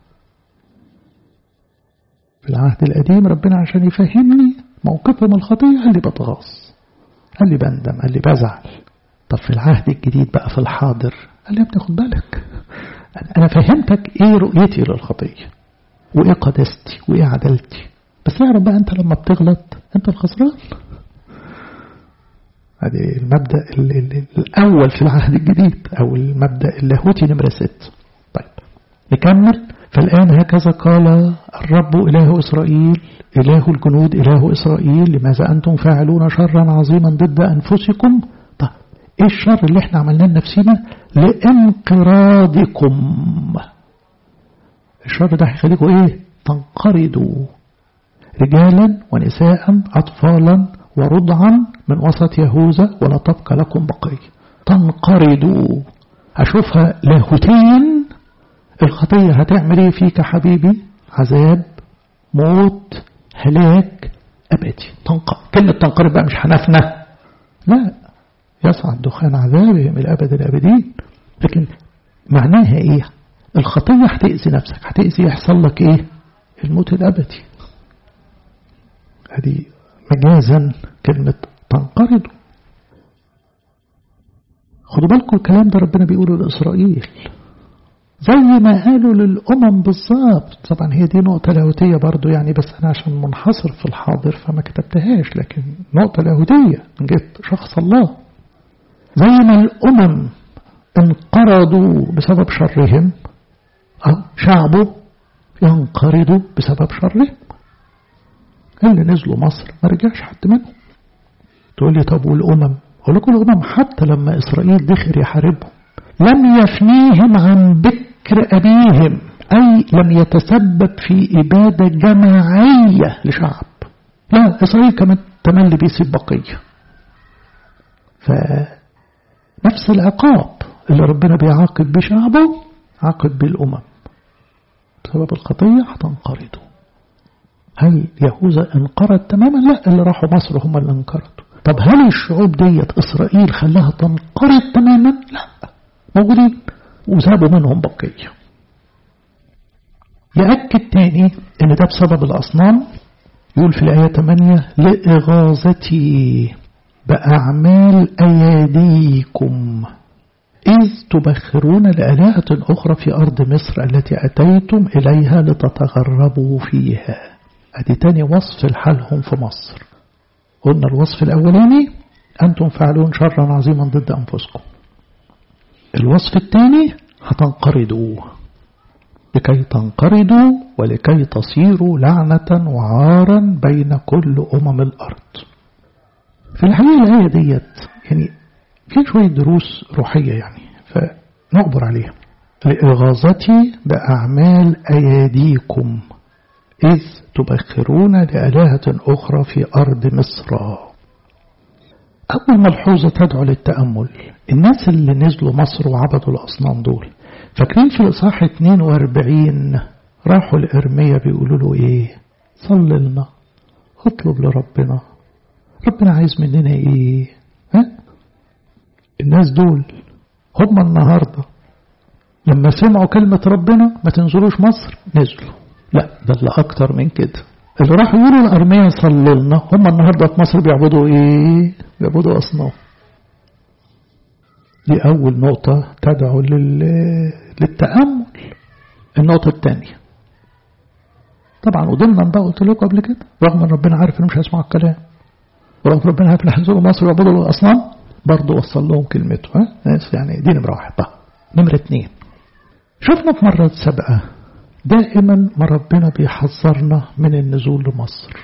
في العهد القديم ربنا عشان يفهمني موقفهم الخطية قال لي بتغاظ قال لي بندم قال لي بزعل طب في العهد الجديد بقى في الحاضر قال لي بتاخد بالك أنا فهمتك إيه رؤيتي للخطية وإيه قداستي وإيه عدالتي بس اعرف بقى أنت لما بتغلط أنت الخسران هذه المبدأ الأول في العهد الجديد أو المبدأ اللاهوتي نمرة ست طيب نكمل فالآن هكذا قال الرب إله إسرائيل إله الجنود إله إسرائيل لماذا أنتم فاعلون شرا عظيما ضد أنفسكم طيب إيه الشر اللي احنا عملناه لنفسنا لانقراضكم الشر ده هيخليكم إيه تنقرضوا رجالا ونساء أطفالا ورضعا من وسط يهوذا ولا تبقى لكم بقية تنقرضوا أشوفها لاهوتيا الخطية هتعمل ايه فيك يا حبيبي عذاب موت هلاك أبدي تنقر كلمة تنقرض بقى مش هنفنى لا يصعد دخان عذابهم الأبد الأبدين لكن معناها ايه الخطية هتأذي نفسك هتأذي يحصل لك ايه الموت الأبدي هذه مجازا كلمة تنقرض خدوا بالكم الكلام ده ربنا بيقوله لإسرائيل زي ما قالوا للأمم بالظبط طبعا هي دي نقطة لاهوتية برضو يعني بس أنا عشان منحصر في الحاضر فما كتبتهاش لكن نقطة لاهوتية من جهة شخص الله زي ما الأمم انقرضوا بسبب شرهم أو شعبه ينقرضوا بسبب شرهم اللي نزلوا مصر ما رجعش حد منهم تقول لي طب والأمم أقول لكم الأمم حتى لما إسرائيل دخل يحاربهم لم يفنيهم عن بكر أبيهم أي لم يتسبب في إبادة جماعية لشعب لا إسرائيل كمان تملي بيسيب بقية فنفس العقاب اللي ربنا بيعاقب بشعبه عاقب بالأمم بسبب الخطية هتنقرضوا هل يهوذا انقرض تماما لا اللي راحوا مصر هم اللي انقرضوا طب هل الشعوب ديت إسرائيل خلاها تنقرض تماما لا موجودين وسابوا منهم بقية يأكد تاني ان ده بسبب الأصنام يقول في الآية 8 لإغاظتي بأعمال أيديكم إذ تبخرون لآلهة أخرى في أرض مصر التي أتيتم إليها لتتغربوا فيها أدي تاني وصف لحالهم في مصر قلنا الوصف الأولاني أنتم فعلون شرا عظيما ضد أنفسكم الوصف الثاني هتنقرضوا لكي تنقرضوا ولكي تصيروا لعنة وعارا بين كل أمم الأرض في الحقيقة الآية ديت يعني في شوية دروس روحية يعني فنعبر عليها لإغاظتي بأعمال أيديكم إذ تبخرون لآلهة أخرى في أرض مصر أول ملحوظة تدعو للتأمل الناس اللي نزلوا مصر وعبدوا الأصنام دول فاكرين في الإصحاح 42 راحوا لإرميا بيقولوا له إيه صل لنا اطلب لربنا ربنا عايز مننا إيه ها؟ الناس دول هم النهاردة لما سمعوا كلمة ربنا ما تنزلوش مصر نزلوا لا ده اللي أكتر من كده اللي راحوا يقولوا الأرمية صلوا لنا هم النهاردة في مصر بيعبدوا إيه بيعبدوا أصنام دي أول نقطة تدعو لل... للتأمل النقطة الثانية طبعا وضمنا بقى قلت لكم قبل كده رغم ان ربنا عارف ان مش هيسمعوا الكلام ورغم ربنا عارف ان هينزلوا مصر ويعبدوا الاصنام برضه وصل لهم كلمته ها ناس يعني دي نمره واحد بقى نمره اثنين شفنا في مرة سابقة دائما ما ربنا بيحذرنا من النزول لمصر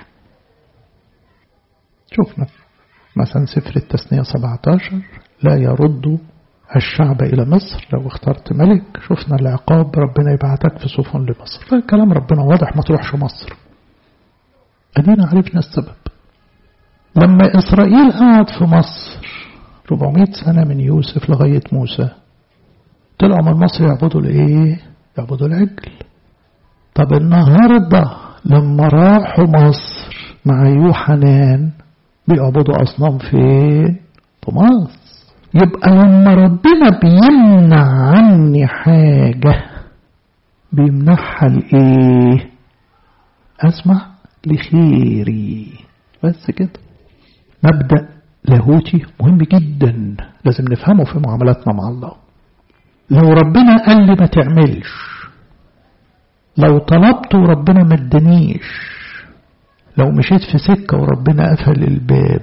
شفنا مثلا سفر التثنية 17 لا يرد الشعب إلى مصر لو اخترت ملك شفنا العقاب ربنا يبعتك في سفن لمصر فكلام ربنا واضح ما تروحش مصر أدينا عرفنا السبب لما إسرائيل قعد في مصر 400 سنة من يوسف لغاية موسى طلعوا من مصر يعبدوا الايه يعبدوا العجل طب النهاردة لما راحوا مصر مع يوحنان بيعبدوا أصنام فين في مصر يبقى لما ربنا بيمنع عني حاجة بيمنعها لإيه أسمع لخيري بس كده مبدأ لاهوتي مهم جدا لازم نفهمه في معاملاتنا مع الله لو ربنا قال لي ما تعملش لو طلبت وربنا ما ادانيش لو مشيت في سكة وربنا قفل الباب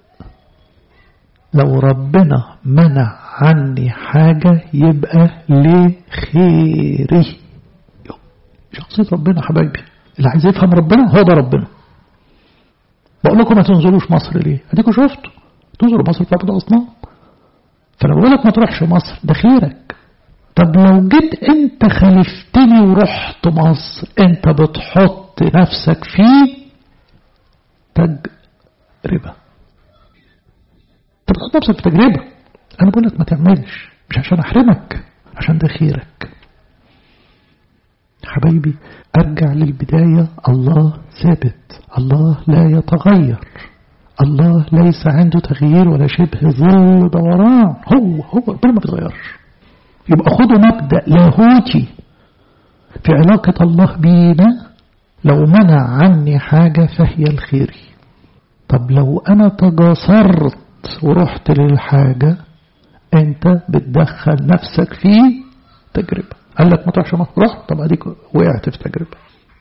لو ربنا منع عني حاجة يبقى لخيري شخصية ربنا حبايبي اللي عايز يفهم ربنا هو ده ربنا بقول لكم ما تنزلوش مصر ليه اديكم شفتوا تنزلوا مصر تعبدوا اصنام فلما بقول لك ما تروحش مصر ده خيرك طب لو جيت انت خالفتني ورحت مصر انت بتحط نفسك في تجربة انت بتحط نفسك في تجربة انا بقول لك ما تعملش مش عشان احرمك عشان ده خيرك حبايبي ارجع للبداية الله ثابت الله لا يتغير الله ليس عنده تغيير ولا شبه ظل دوران هو هو ربنا ما بيتغيرش يبقى خدوا مبدأ لاهوتي في علاقة الله بينا لو منع عني حاجة فهي الخير طب لو أنا تجاسرت ورحت للحاجة أنت بتدخل نفسك في تجربة قال لك ما تروحش مصر رحت طب أديك وقعت في تجربة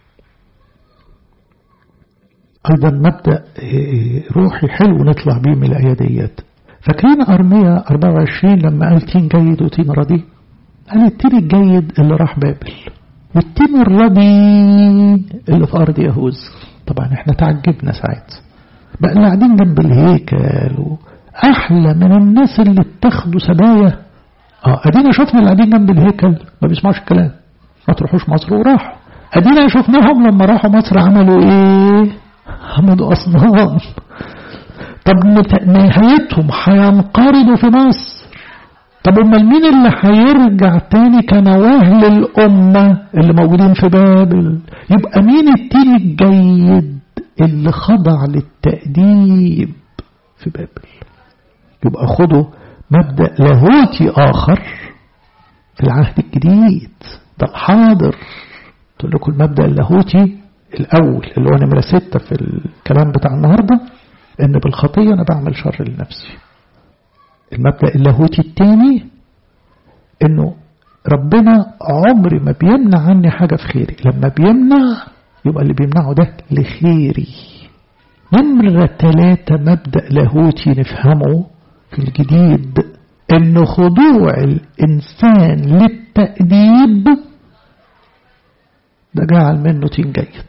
أيضا مبدأ روحي حلو نطلع بيه من الآية ديت فاكرين أرمية 24 لما قال تين جيد وتين ردي قال التين الجيد اللي راح بابل والتين الردي اللي في أرض يهوذ طبعا احنا تعجبنا ساعات بقى اللي قاعدين جنب الهيكل أحلى من الناس اللي اتخذوا سبايا اه ادينا شفنا اللي قاعدين جنب الهيكل ما بيسمعوش الكلام ما تروحوش مصر وراحوا ادينا شفناهم لما راحوا مصر عملوا ايه عملوا اصنام طب نهايتهم هينقرضوا في مصر طب امال مين اللي هيرجع تاني كنواه للأمة اللي موجودين في بابل يبقى مين التين الجيد اللي خضع للتأديب في بابل يبقى خدوا مبدأ لاهوتي آخر في العهد الجديد ده الحاضر تقول لكم المبدأ اللاهوتي الأول اللي هو نمرة ستة في الكلام بتاع النهاردة إن بالخطية أنا بعمل شر لنفسي المبدأ اللاهوتي الثاني إنه ربنا عمري ما بيمنع عني حاجة في خيري لما بيمنع يبقى اللي بيمنعه ده لخيري نمرة ثلاثة مبدأ لاهوتي نفهمه في الجديد إن خضوع الإنسان للتأديب ده جعل منه تين جيد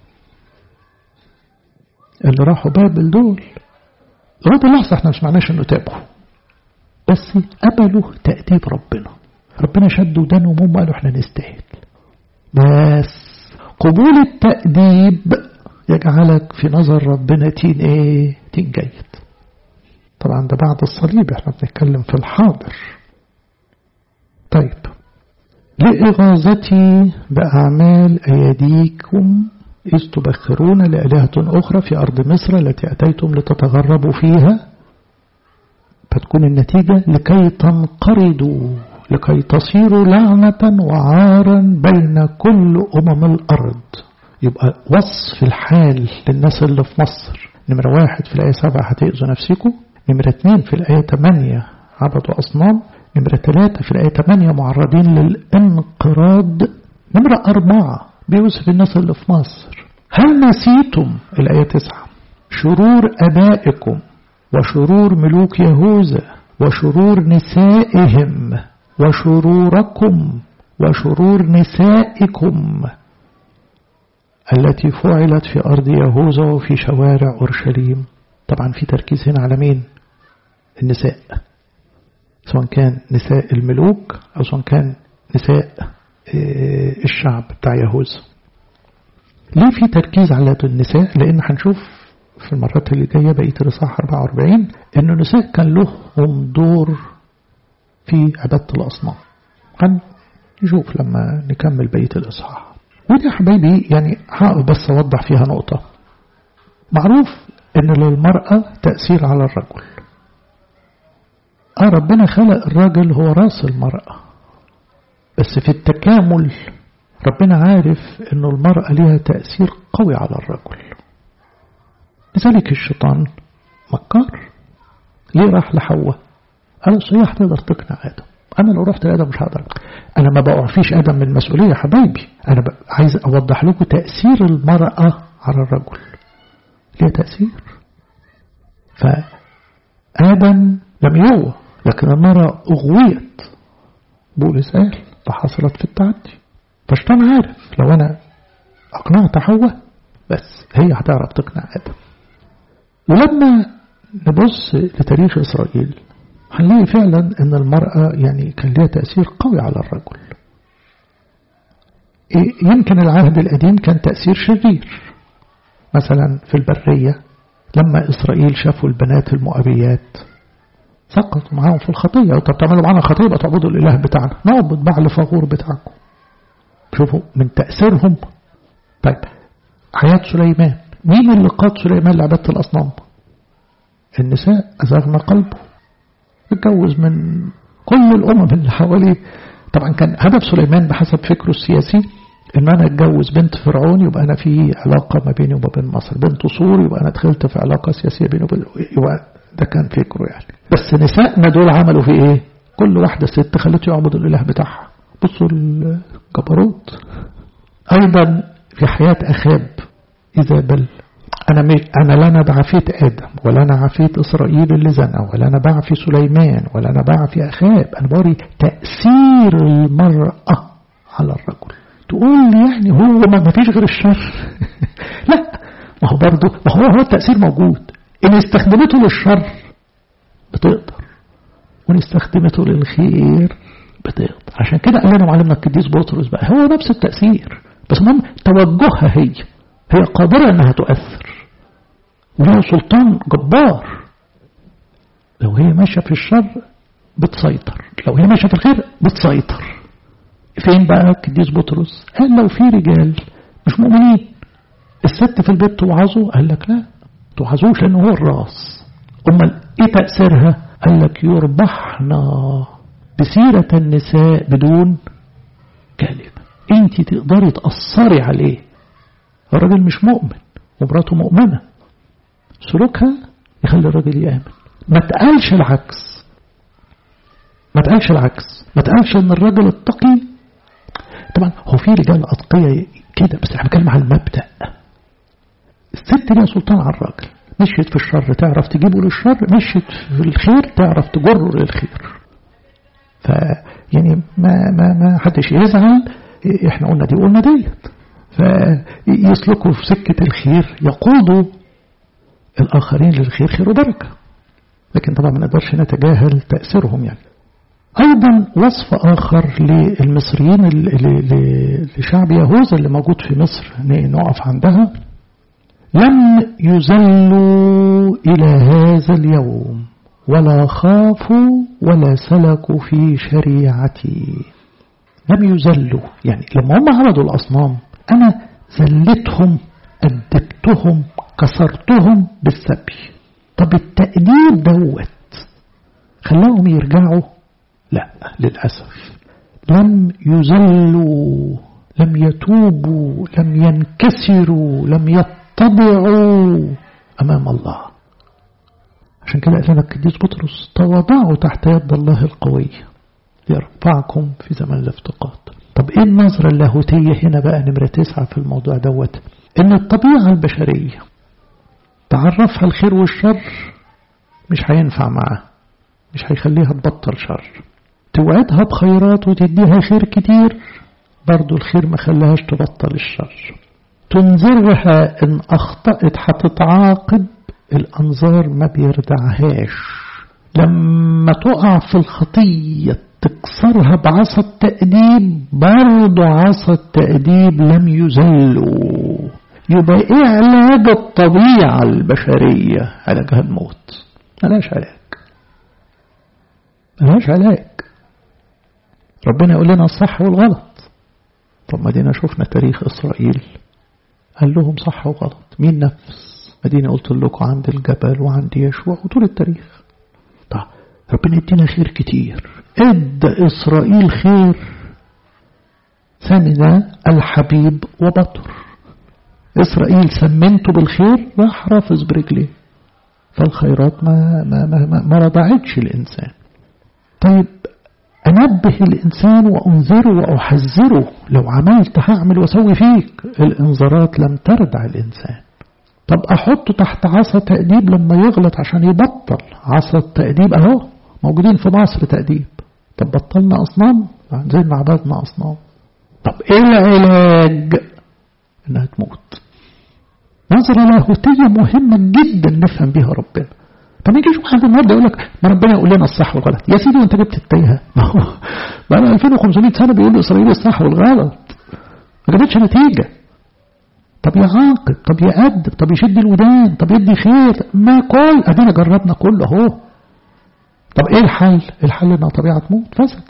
اللي راحوا بابل دول لغاية اللحظة احنا ما سمعناش انه تابوا بس قبلوا تأديب ربنا ربنا شد ودانهم هم قالوا احنا نستاهل بس قبول التأديب يجعلك في نظر ربنا تين ايه تين جيد طبعا ده بعد الصليب احنا بنتكلم في الحاضر طيب لإغاظتي بأعمال أيديكم إذ تبخرون لآلهة أخرى في أرض مصر التي أتيتم لتتغربوا فيها فتكون النتيجة لكي تنقرضوا لكي تصيروا لعنة وعارا بين كل أمم الأرض يبقى وصف الحال للناس اللي في مصر نمرة واحد في الآية سبعة هتأذوا نفسكم نمرة اتنين في الآية تمانية عبدوا أصنام نمرة ثلاثة في الآية 8 معرضين للانقراض نمرة أربعة بيوصف الناس اللي في مصر هل نسيتم الآية 9 شرور أبائكم وشرور ملوك يهوذا وشرور نسائهم وشروركم وشرور نسائكم التي فعلت في أرض يهوذا وفي شوارع أورشليم طبعا في تركيز هنا على مين النساء سواء كان نساء الملوك أو سواء كان نساء الشعب بتاع يهوذا ليه في تركيز على النساء لأن هنشوف في المرات اللي جاية بقية الإصحاح 44 إن النساء كان لهم دور في عبادة الأصنام هنشوف لما نكمل بقية الإصحاح ودي يا حبايبي يعني هقف بس أوضح فيها نقطة معروف إن للمرأة تأثير على الرجل آه ربنا خلق الراجل هو راس المرأة بس في التكامل ربنا عارف أن المرأة لها تأثير قوي على الرجل لذلك الشيطان مكار ليه راح لحواء قال صحيح هتقدر تقنع آدم أنا لو رحت لآدم مش هقدر أنا ما بقعفيش آدم من المسؤولية يا حبايبي أنا عايز أوضح لكم تأثير المرأة على الرجل ليه تأثير فآدم لم يغوى لكن المرأة أغويت بولس قال فحصلت في التعدي فالشيطان عارف لو أنا أقنعت حواء بس هي هتعرف تقنع آدم ولما نبص لتاريخ إسرائيل هنلاقي فعلا أن المرأة يعني كان لها تأثير قوي على الرجل يمكن العهد القديم كان تأثير شرير مثلا في البرية لما إسرائيل شافوا البنات المؤبيات سقطوا معاهم في الخطية طب تعملوا معانا خطية يبقى تعبدوا الإله بتاعنا نعبد بعل فغور بتاعكم شوفوا من تأثيرهم طيب حياة سليمان مين اللي قاد سليمان لعبادة الأصنام النساء أزغنا قلبه اتجوز من كل الأمم اللي حواليه طبعا كان هدف سليمان بحسب فكره السياسي ان انا اتجوز بنت فرعون يبقى انا في علاقة ما بيني وما بين مصر بنت صور يبقى انا دخلت في علاقة سياسية بيني وبين يبقى ده كان فكره يعني بس نسائنا دول عملوا في ايه كل واحدة ست خلته يعبد الاله بتاعها بصوا الجبروت ايضا في حياة اخاب ايزابل انا مش انا لا انا بعفيت ادم ولا انا عفيت اسرائيل اللي زنى ولا انا بعفي سليمان ولا انا بعفي اخاب انا بوري تاثير المراه على الرجل تقول لي يعني هو ما فيش غير الشر لا ما هو برضه ما هو هو التاثير موجود ان استخدمته للشر بتقدر وان استخدمته للخير بتقدر عشان كده قال لنا معلمنا القديس بطرس بقى هو نفس التاثير بس المهم توجهها هي هي قادرة أنها تؤثر ولها سلطان جبار لو هي ماشية في الشر بتسيطر لو هي ماشية في الخير بتسيطر فين بقى القديس بطرس قال لو في رجال مش مؤمنين الست في البيت توعظه قال لك لا توعظوش لأنه هو الراس أمال إيه تأثيرها قال لك يربحنا بسيرة النساء بدون كلمة انت تقدري تأثري عليه الراجل مش مؤمن ومراته مؤمنة سلوكها يخلي الراجل يآمن ما تقالش العكس ما تقالش العكس ما تقالش ان الراجل التقي طبعا هو في رجال أتقية كده بس احنا بنتكلم على المبدأ الست ليها سلطان على الراجل مشيت في الشر تعرف تجيبه للشر مشيت في الخير تعرف تجره للخير ف يعني ما ما ما حدش يزعل احنا قلنا دي قلنا ديت فيسلكوا في سكة الخير يقودوا الآخرين للخير خير وبركة لكن طبعا ما نقدرش نتجاهل تأثيرهم يعني أيضا وصف آخر للمصريين لشعب يهوذا اللي موجود في مصر نقف عندها لم يزلوا إلى هذا اليوم ولا خافوا ولا سلكوا في شريعتي لم يزلوا يعني لما هم عبدوا الأصنام أنا زلتهم أدبتهم كسرتهم بالسبي طب التأديب دوت خلاهم يرجعوا لا للأسف لم يزلوا لم يتوبوا لم ينكسروا لم يتضعوا أمام الله عشان كده قال لنا القديس بطرس تواضعوا تحت يد الله القوية يرفعكم في زمن الافتقاد طب ايه النظرة اللاهوتية هنا بقى نمرة تسعة في الموضوع دوت ان الطبيعة البشرية تعرفها الخير والشر مش هينفع معاه مش هيخليها تبطل شر توعدها بخيرات وتديها خير كتير برضو الخير ما خلاهاش تبطل الشر تنذرها ان اخطأت هتتعاقب الانظار ما بيردعهاش لما تقع في الخطية تكسرها بعصا التأديب برضو عصا التأديب لم يزلوا يبقى ايه علاج الطبيعة البشرية علاجها الموت ملاش علاج ملاش علاج ربنا يقول لنا الصح والغلط طب ما دينا شفنا تاريخ إسرائيل قال لهم صح وغلط مين نفس مدينة قلت لكم عند الجبل وعند يشوع وطول التاريخ طب ربنا يدينا خير كتير ادى إسرائيل خير سمن الحبيب وبطر إسرائيل سمنته بالخير راح رافز برجليه فالخيرات ما, ما, ما, ما, ما رضعتش الإنسان طيب أنبه الإنسان وأنذره وأحذره لو عملت هعمل وأسوي فيك الإنذارات لم تردع الإنسان طب أحطه تحت عصا تأديب لما يغلط عشان يبطل عصا التأديب أهو موجودين في مصر تأديب طب بطلنا أصنام زي ما عبدنا أصنام طب إيه العلاج إنها تموت نظرة لاهوتية مهمة جدا نفهم بيها ربنا طب يجيش واحد النهارده يقول لك ما ربنا يقول لنا الصح والغلط يا سيدي وانت جبت التايهه ما هو بقى 2500 سنه بيقول اسرائيل الصح والغلط ما جابتش نتيجه طب يعاقب طب يأدب طب يشد الودان طب يدي خير ما كل ادينا جربنا كله اهو طب ايه الحل الحل انها طبيعه تموت فسدت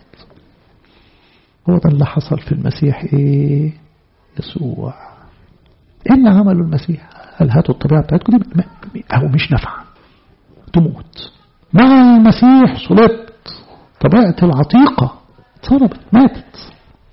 هو ده اللي حصل في المسيح ايه يسوع ايه اللي عمله المسيح قال هاتوا الطبيعه بتاعتكم دي اهو مش نافعه تموت مع المسيح صلبت طبيعة العتيقة صلبت ماتت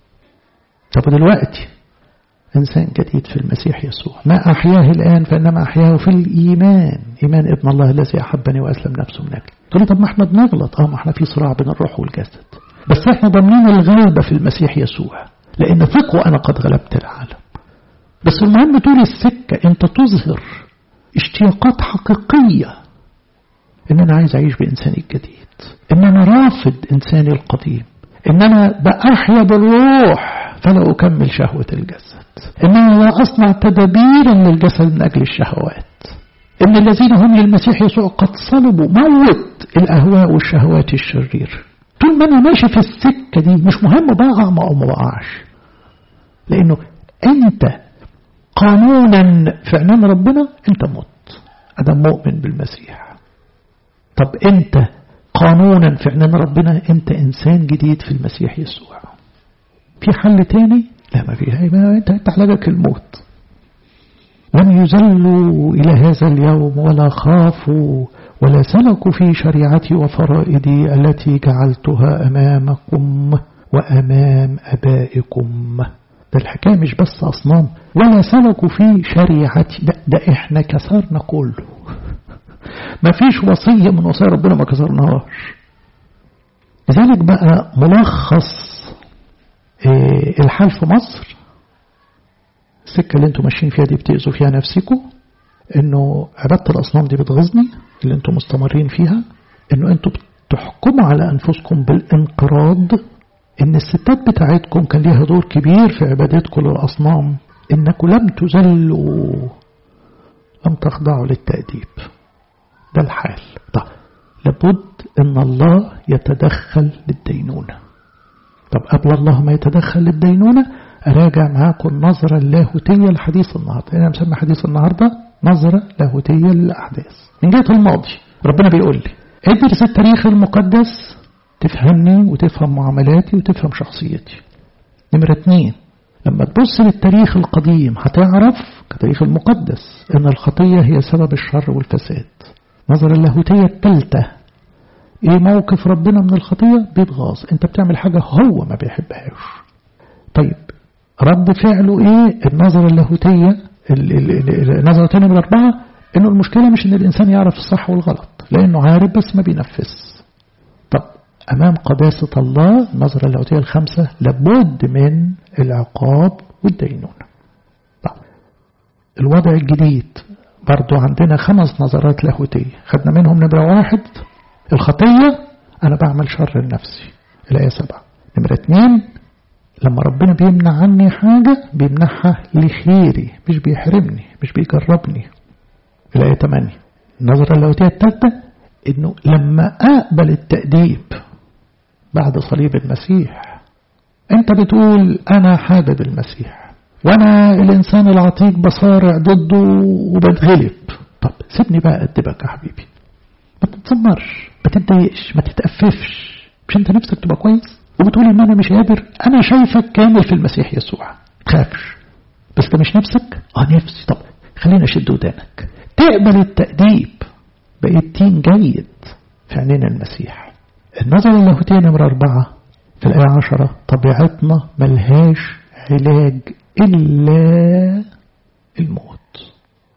طب دلوقتي إنسان جديد في المسيح يسوع ما أحياه الآن فإنما أحياه في الإيمان إيمان ابن الله الذي أحبني وأسلم نفسه من أجلي تقول لي طب ما احنا بنغلط اه ما احنا في صراع بين الروح والجسد بس احنا ضامنين الغلبة في المسيح يسوع لأن ثقوا أنا قد غلبت العالم بس المهم طول السكة أنت تظهر اشتياقات حقيقية ان انا عايز اعيش بانساني الجديد ان انا رافض انساني القديم ان انا بأحيا بالروح فلا اكمل شهوة الجسد ان انا لا اصنع تدابيرا للجسد من اجل الشهوات ان الذين هم للمسيح يسوع قد صلبوا موت الاهواء والشهوات الشرير طول ما انا ماشي في السكة دي مش مهم بقع او ما بقعش لانه انت قانونا في عنان ربنا انت مت ادم مؤمن بالمسيح طب انت قانونا في عنان ربنا انت انسان جديد في المسيح يسوع في حل تاني لا ما فيها ما انت انت علاجك الموت لم يزلوا الى هذا اليوم ولا خافوا ولا سلكوا في شريعتي وفرائدي التي جعلتها امامكم وامام ابائكم ده الحكايه مش بس اصنام ولا سلكوا في شريعتي ده, ده احنا كسرنا كله ما فيش وصية من وصايا ربنا ما كسرناهاش لذلك بقى ملخص إيه الحال في مصر السكة اللي انتم ماشيين فيها دي بتأذوا فيها نفسكم انه عبادة الأصنام دي بتغيظني اللي انتم مستمرين فيها انه انتم بتحكموا على أنفسكم بالانقراض ان الستات بتاعتكم كان ليها دور كبير في عبادتكم للأصنام انكم لم تزلوا لم تخضعوا للتأديب ده الحال طب لابد ان الله يتدخل للدينونة طب قبل الله ما يتدخل للدينونة أراجع معاكم النظرة اللاهوتية لحديث النهاردة أنا مسمي حديث النهاردة نظرة لاهوتية للأحداث من جهة الماضي ربنا بيقول لي ادرس التاريخ المقدس تفهمني وتفهم معاملاتي وتفهم شخصيتي نمرة اتنين لما تبص للتاريخ القديم هتعرف كتاريخ المقدس ان الخطية هي سبب الشر والفساد نظر اللاهوتية الثالثة ايه موقف ربنا من الخطية بيتغاظ انت بتعمل حاجة هو ما بيحبهاش طيب رد فعله ايه النظر اللاهوتية النظرة الثانية من الأربعة انه المشكلة مش ان الانسان يعرف الصح والغلط لانه عارف بس ما بينفذ طب امام قداسة الله النظرة اللاهوتية الخمسة لابد من العقاب والدينونة طب الوضع الجديد برضو عندنا خمس نظرات لاهوتية خدنا منهم نمرة واحد الخطية أنا بعمل شر لنفسي الآية سبعة نمرة اتنين لما ربنا بيمنع عني حاجة بيمنعها لخيري مش بيحرمني مش بيجربني الآية 8 النظرة اللاهوتية الثالثة إنه لما أقبل التأديب بعد صليب المسيح أنت بتقول أنا حابب المسيح وأنا الإنسان العتيق بصارع ضده وبتغلب طب سيبني بقى أدبك يا حبيبي ما تتذمرش ما تتضايقش ما تتأففش مش أنت نفسك تبقى كويس وبتقول إن أنا مش قادر أنا شايفك كامل في المسيح يسوع تخافش بس ده مش نفسك اه نفسي طب خلينا شد ودانك تقبل التأديب بقيت تيم جيد في عينين المسيح النظر اللاهوتية نمرة أربعة في الآية عشرة طبيعتنا ملهاش علاج إلا الموت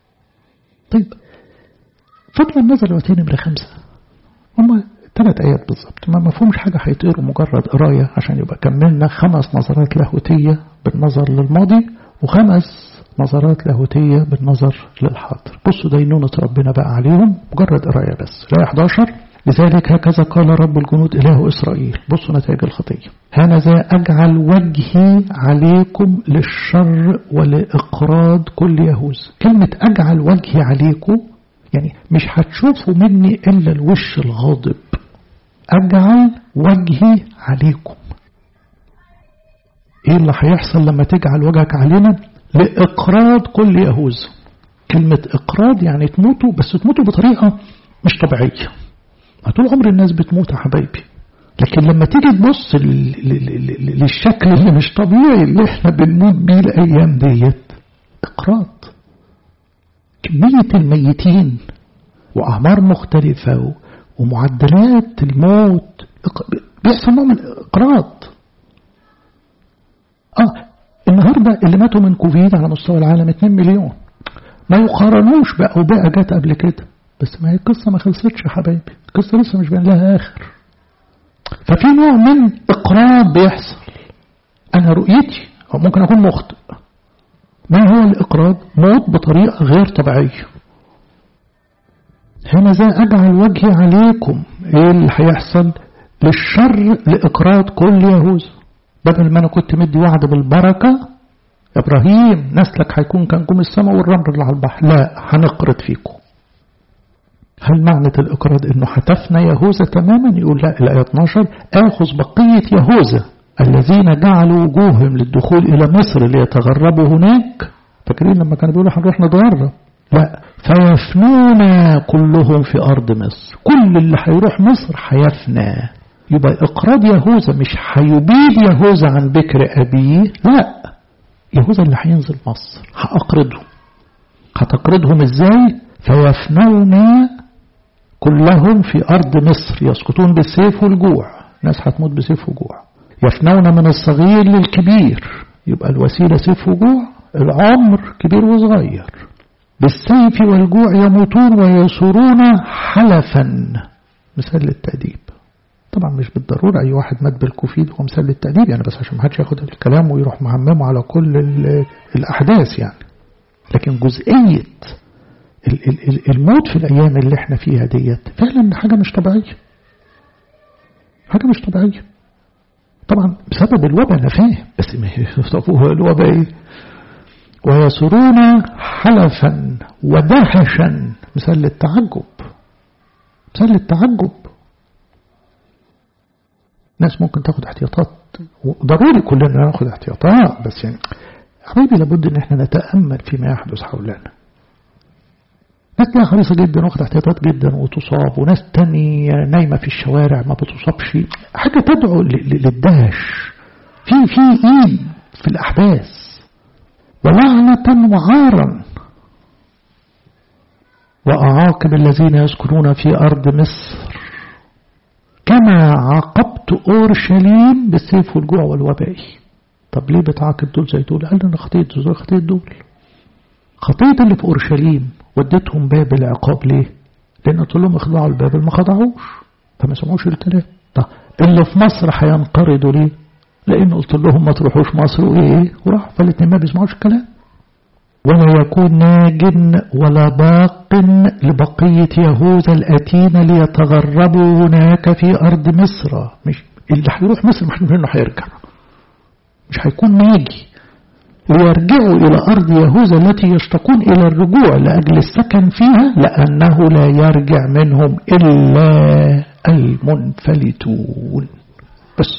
طيب فضل النظر اللاهوتية نمرة خمسة هما ثلاث آيات بالظبط ما مفهومش حاجة هيطيروا مجرد قراية عشان يبقى كملنا خمس نظرات لاهوتية بالنظر للماضي وخمس نظرات لاهوتية بالنظر للحاضر بصوا دينونة ربنا بقى عليهم مجرد قراية بس لا 11 لذلك هكذا قال رب الجنود إله إسرائيل بصوا نتائج الخطية هنذا أجعل وجهي عليكم للشر ولإقراض كل يهوذا كلمة أجعل وجهي عليكم يعني مش هتشوفوا مني إلا الوش الغاضب أجعل وجهي عليكم إيه اللي هيحصل لما تجعل وجهك علينا لإقراض كل يهوذا كلمة إقراض يعني تموتوا بس تموتوا بطريقة مش طبيعية طول عمر الناس بتموت يا حبايبي لكن لما تيجي تبص للشكل اللي مش طبيعي اللي احنا بنموت بيه الأيام ديت إقراض كمية الميتين وأعمار مختلفة ومعدلات الموت بيحصل نوع من الإقراض آه النهاردة اللي ماتوا من كوفيد على مستوى العالم 2 مليون ما يقارنوش بأوبئة جت قبل كده بس ما هي القصة ما خلصتش يا حبايبي القصة لسه مش بين لها آخر ففي نوع من إقراض بيحصل أنا رؤيتي أو ممكن أكون مخطئ ما هو الإقراض موت بطريقة غير طبيعية هنا ذا أجعل وجهي عليكم إيه اللي هيحصل للشر لإقراض كل يهوذا بدل ما أنا كنت مدي وعد بالبركة إبراهيم نسلك هيكون كنجوم السماء والرمل اللي على البحر لا هنقرض فيكم هل معنى الإقراض إنه هتفنى يهوذا تماما يقول لا الآية 12 آخذ بقية يهوذا الذين جعلوا وجوههم للدخول إلى مصر ليتغربوا هناك فاكرين لما كانوا بيقولوا هنروح نتغرب لا فيفنون كلهم في أرض مصر كل اللي هيروح مصر هيفنى يبقى إقراض يهوذا مش هيبيد يهوذا عن بكر أبيه لا يهوذا اللي هينزل مصر هأقرضه هتقرضهم ازاي فيفنون كلهم في أرض مصر يسقطون بالسيف والجوع ناس هتموت بسيف وجوع يفنون من الصغير للكبير يبقى الوسيلة سيف وجوع العمر كبير وصغير بالسيف والجوع يموتون ويصورون حلفا مثال للتأديب طبعا مش بالضرورة أي واحد مات بالكوفيد هو مثال للتأديب يعني بس عشان ما حدش ياخد الكلام ويروح معممه على كل الأحداث يعني لكن جزئية الموت في الأيام اللي احنا فيها ديت فعلا حاجة مش طبيعية حاجة مش طبيعية طبعا بسبب الوباء أنا فاهم بس هو الوباء إيه ويسرون حلفا ودهشا مثال للتعجب مثال للتعجب ناس ممكن تاخد احتياطات ضروري كلنا ناخد احتياطات بس يعني حبيبي لابد ان احنا نتأمل فيما يحدث حولنا ناس تلاقيها حريصة جدا واخد احتياطات جدا وتصاب وناس تانية نايمة في الشوارع ما بتصابش حاجة تدعو للدهش في في ايد في الأحداث ولعنة وعارا وأعاقب الذين يسكنون في أرض مصر كما عاقبت أورشليم بالسيف والجوع والوباء طب ليه بتعاقب دول زي دول قال أنا خطيت زي خطيت دول خطيت اللي في أورشليم وديتهم باب العقاب ليه لأن قلت لهم اخضعوا الباب ما خضعوش فما سمعوش الكلام طب اللي في مصر هينقرضوا ليه لأن قلت لهم ما تروحوش مصر وإيه وراح فالاتنين ما بيسمعوش الكلام ولا يكون ناج ولا باق لبقية يهوذا الأتين ليتغربوا هناك في أرض مصر مش اللي هيروح مصر مش منه هيرجع مش هيكون ناجي ليرجعوا إلى أرض يهوذا التي يشتقون إلى الرجوع لأجل السكن فيها لأنه لا يرجع منهم إلا المنفلتون بس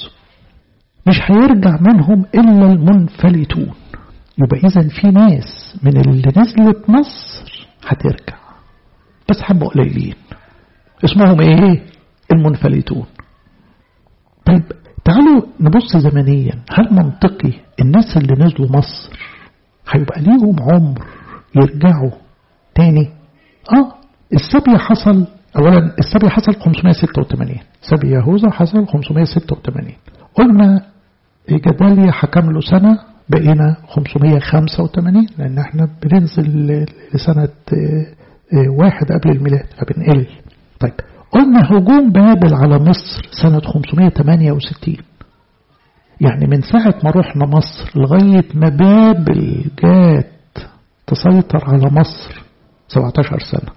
مش هيرجع منهم إلا المنفلتون يبقى إذا في ناس من اللي نزلت مصر هترجع بس حبوا قليلين اسمهم ايه المنفلتون طيب تعالوا نبص زمنيا هل منطقي الناس اللي نزلوا مصر هيبقى ليهم عمر يرجعوا تاني اه السبي حصل اولا السبي حصل 586 سبي يهوذا حصل 586 قلنا جداليا حكم له سنة بقينا 585 لأن احنا بننزل لسنة واحد قبل الميلاد فبنقل طيب قلنا هجوم بابل على مصر سنة 568 يعني من ساعة ما رحنا مصر لغاية ما بابل جات تسيطر على مصر 17 سنة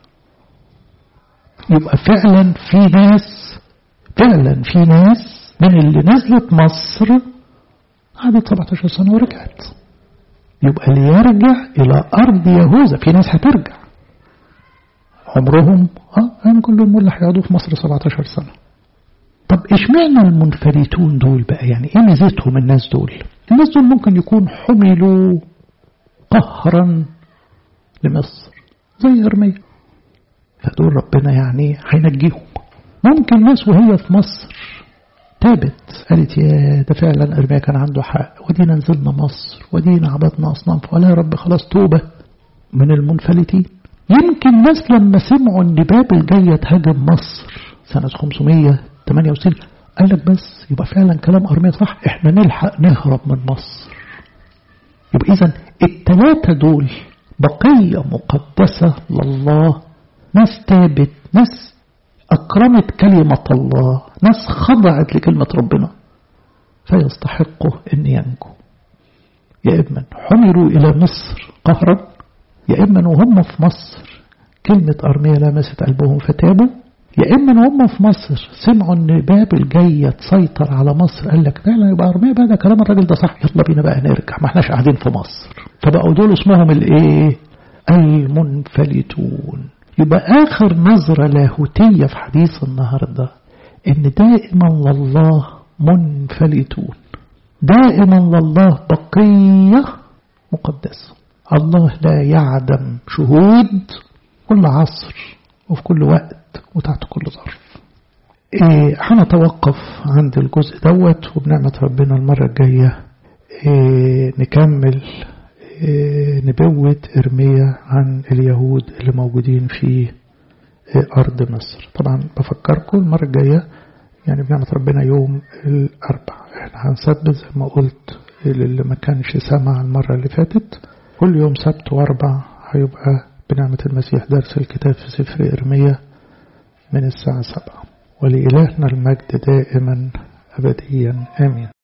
يبقى فعلا في ناس فعلا في ناس من اللي نزلت مصر قعدت 17 سنة ورجعت يبقى اللي يرجع إلى أرض يهوذا في ناس هترجع عمرهم اه يعني كلهم اللي هيقعدوا في مصر 17 سنة طب اشمعنى المنفلتون دول بقى يعني ايه ميزتهم الناس دول الناس دول ممكن يكون حملوا قهرا لمصر زي ارميا فدول ربنا يعني هينجيهم ممكن ناس وهي في مصر تابت قالت يا ده فعلا ارميا كان عنده حق ودينا نزلنا مصر ودينا عبدنا اصنام ولا يا رب خلاص توبه من المنفلتين يمكن ناس لما سمعوا ان بابل جايه تهاجم مصر سنه 568 قال لك بس يبقى فعلا كلام ارميا صح احنا نلحق نهرب من مصر يبقى اذا الثلاثه دول بقيه مقدسه لله ناس تابت ناس أكرمت كلمة الله ناس خضعت لكلمة ربنا فيستحقوا أن ينجوا يا إما حملوا إلى مصر قهرا يا إما وهم في مصر كلمة أرمية لمست قلبهم فتابوا يا إما وهم في مصر سمعوا أن بابل جاية تسيطر على مصر قال لك فعلا يبقى أرمية بقى ده كلام الراجل ده صح يلا بينا بقى نرجع ما احناش قاعدين في مصر فبقوا دول اسمهم الإيه المنفلتون يبقى آخر نظرة لاهوتية في حديث النهاردة إن دائما لله منفلتون دائما لله بقية مقدسة الله لا يعدم شهود كل عصر وفي كل وقت وتحت كل ظرف إيه هنتوقف عند الجزء دوت وبنعمة ربنا المرة الجاية إيه نكمل نبوة إرميا عن اليهود اللي موجودين في أرض مصر طبعا بفكركم المرة الجاية يعني بنعمة ربنا يوم الأربع احنا هنثبت زي ما قلت اللي ما كانش سمع المرة اللي فاتت كل يوم سبت وأربع هيبقى بنعمة المسيح درس الكتاب في سفر إرميا من الساعة سبعة ولإلهنا المجد دائما أبديا آمين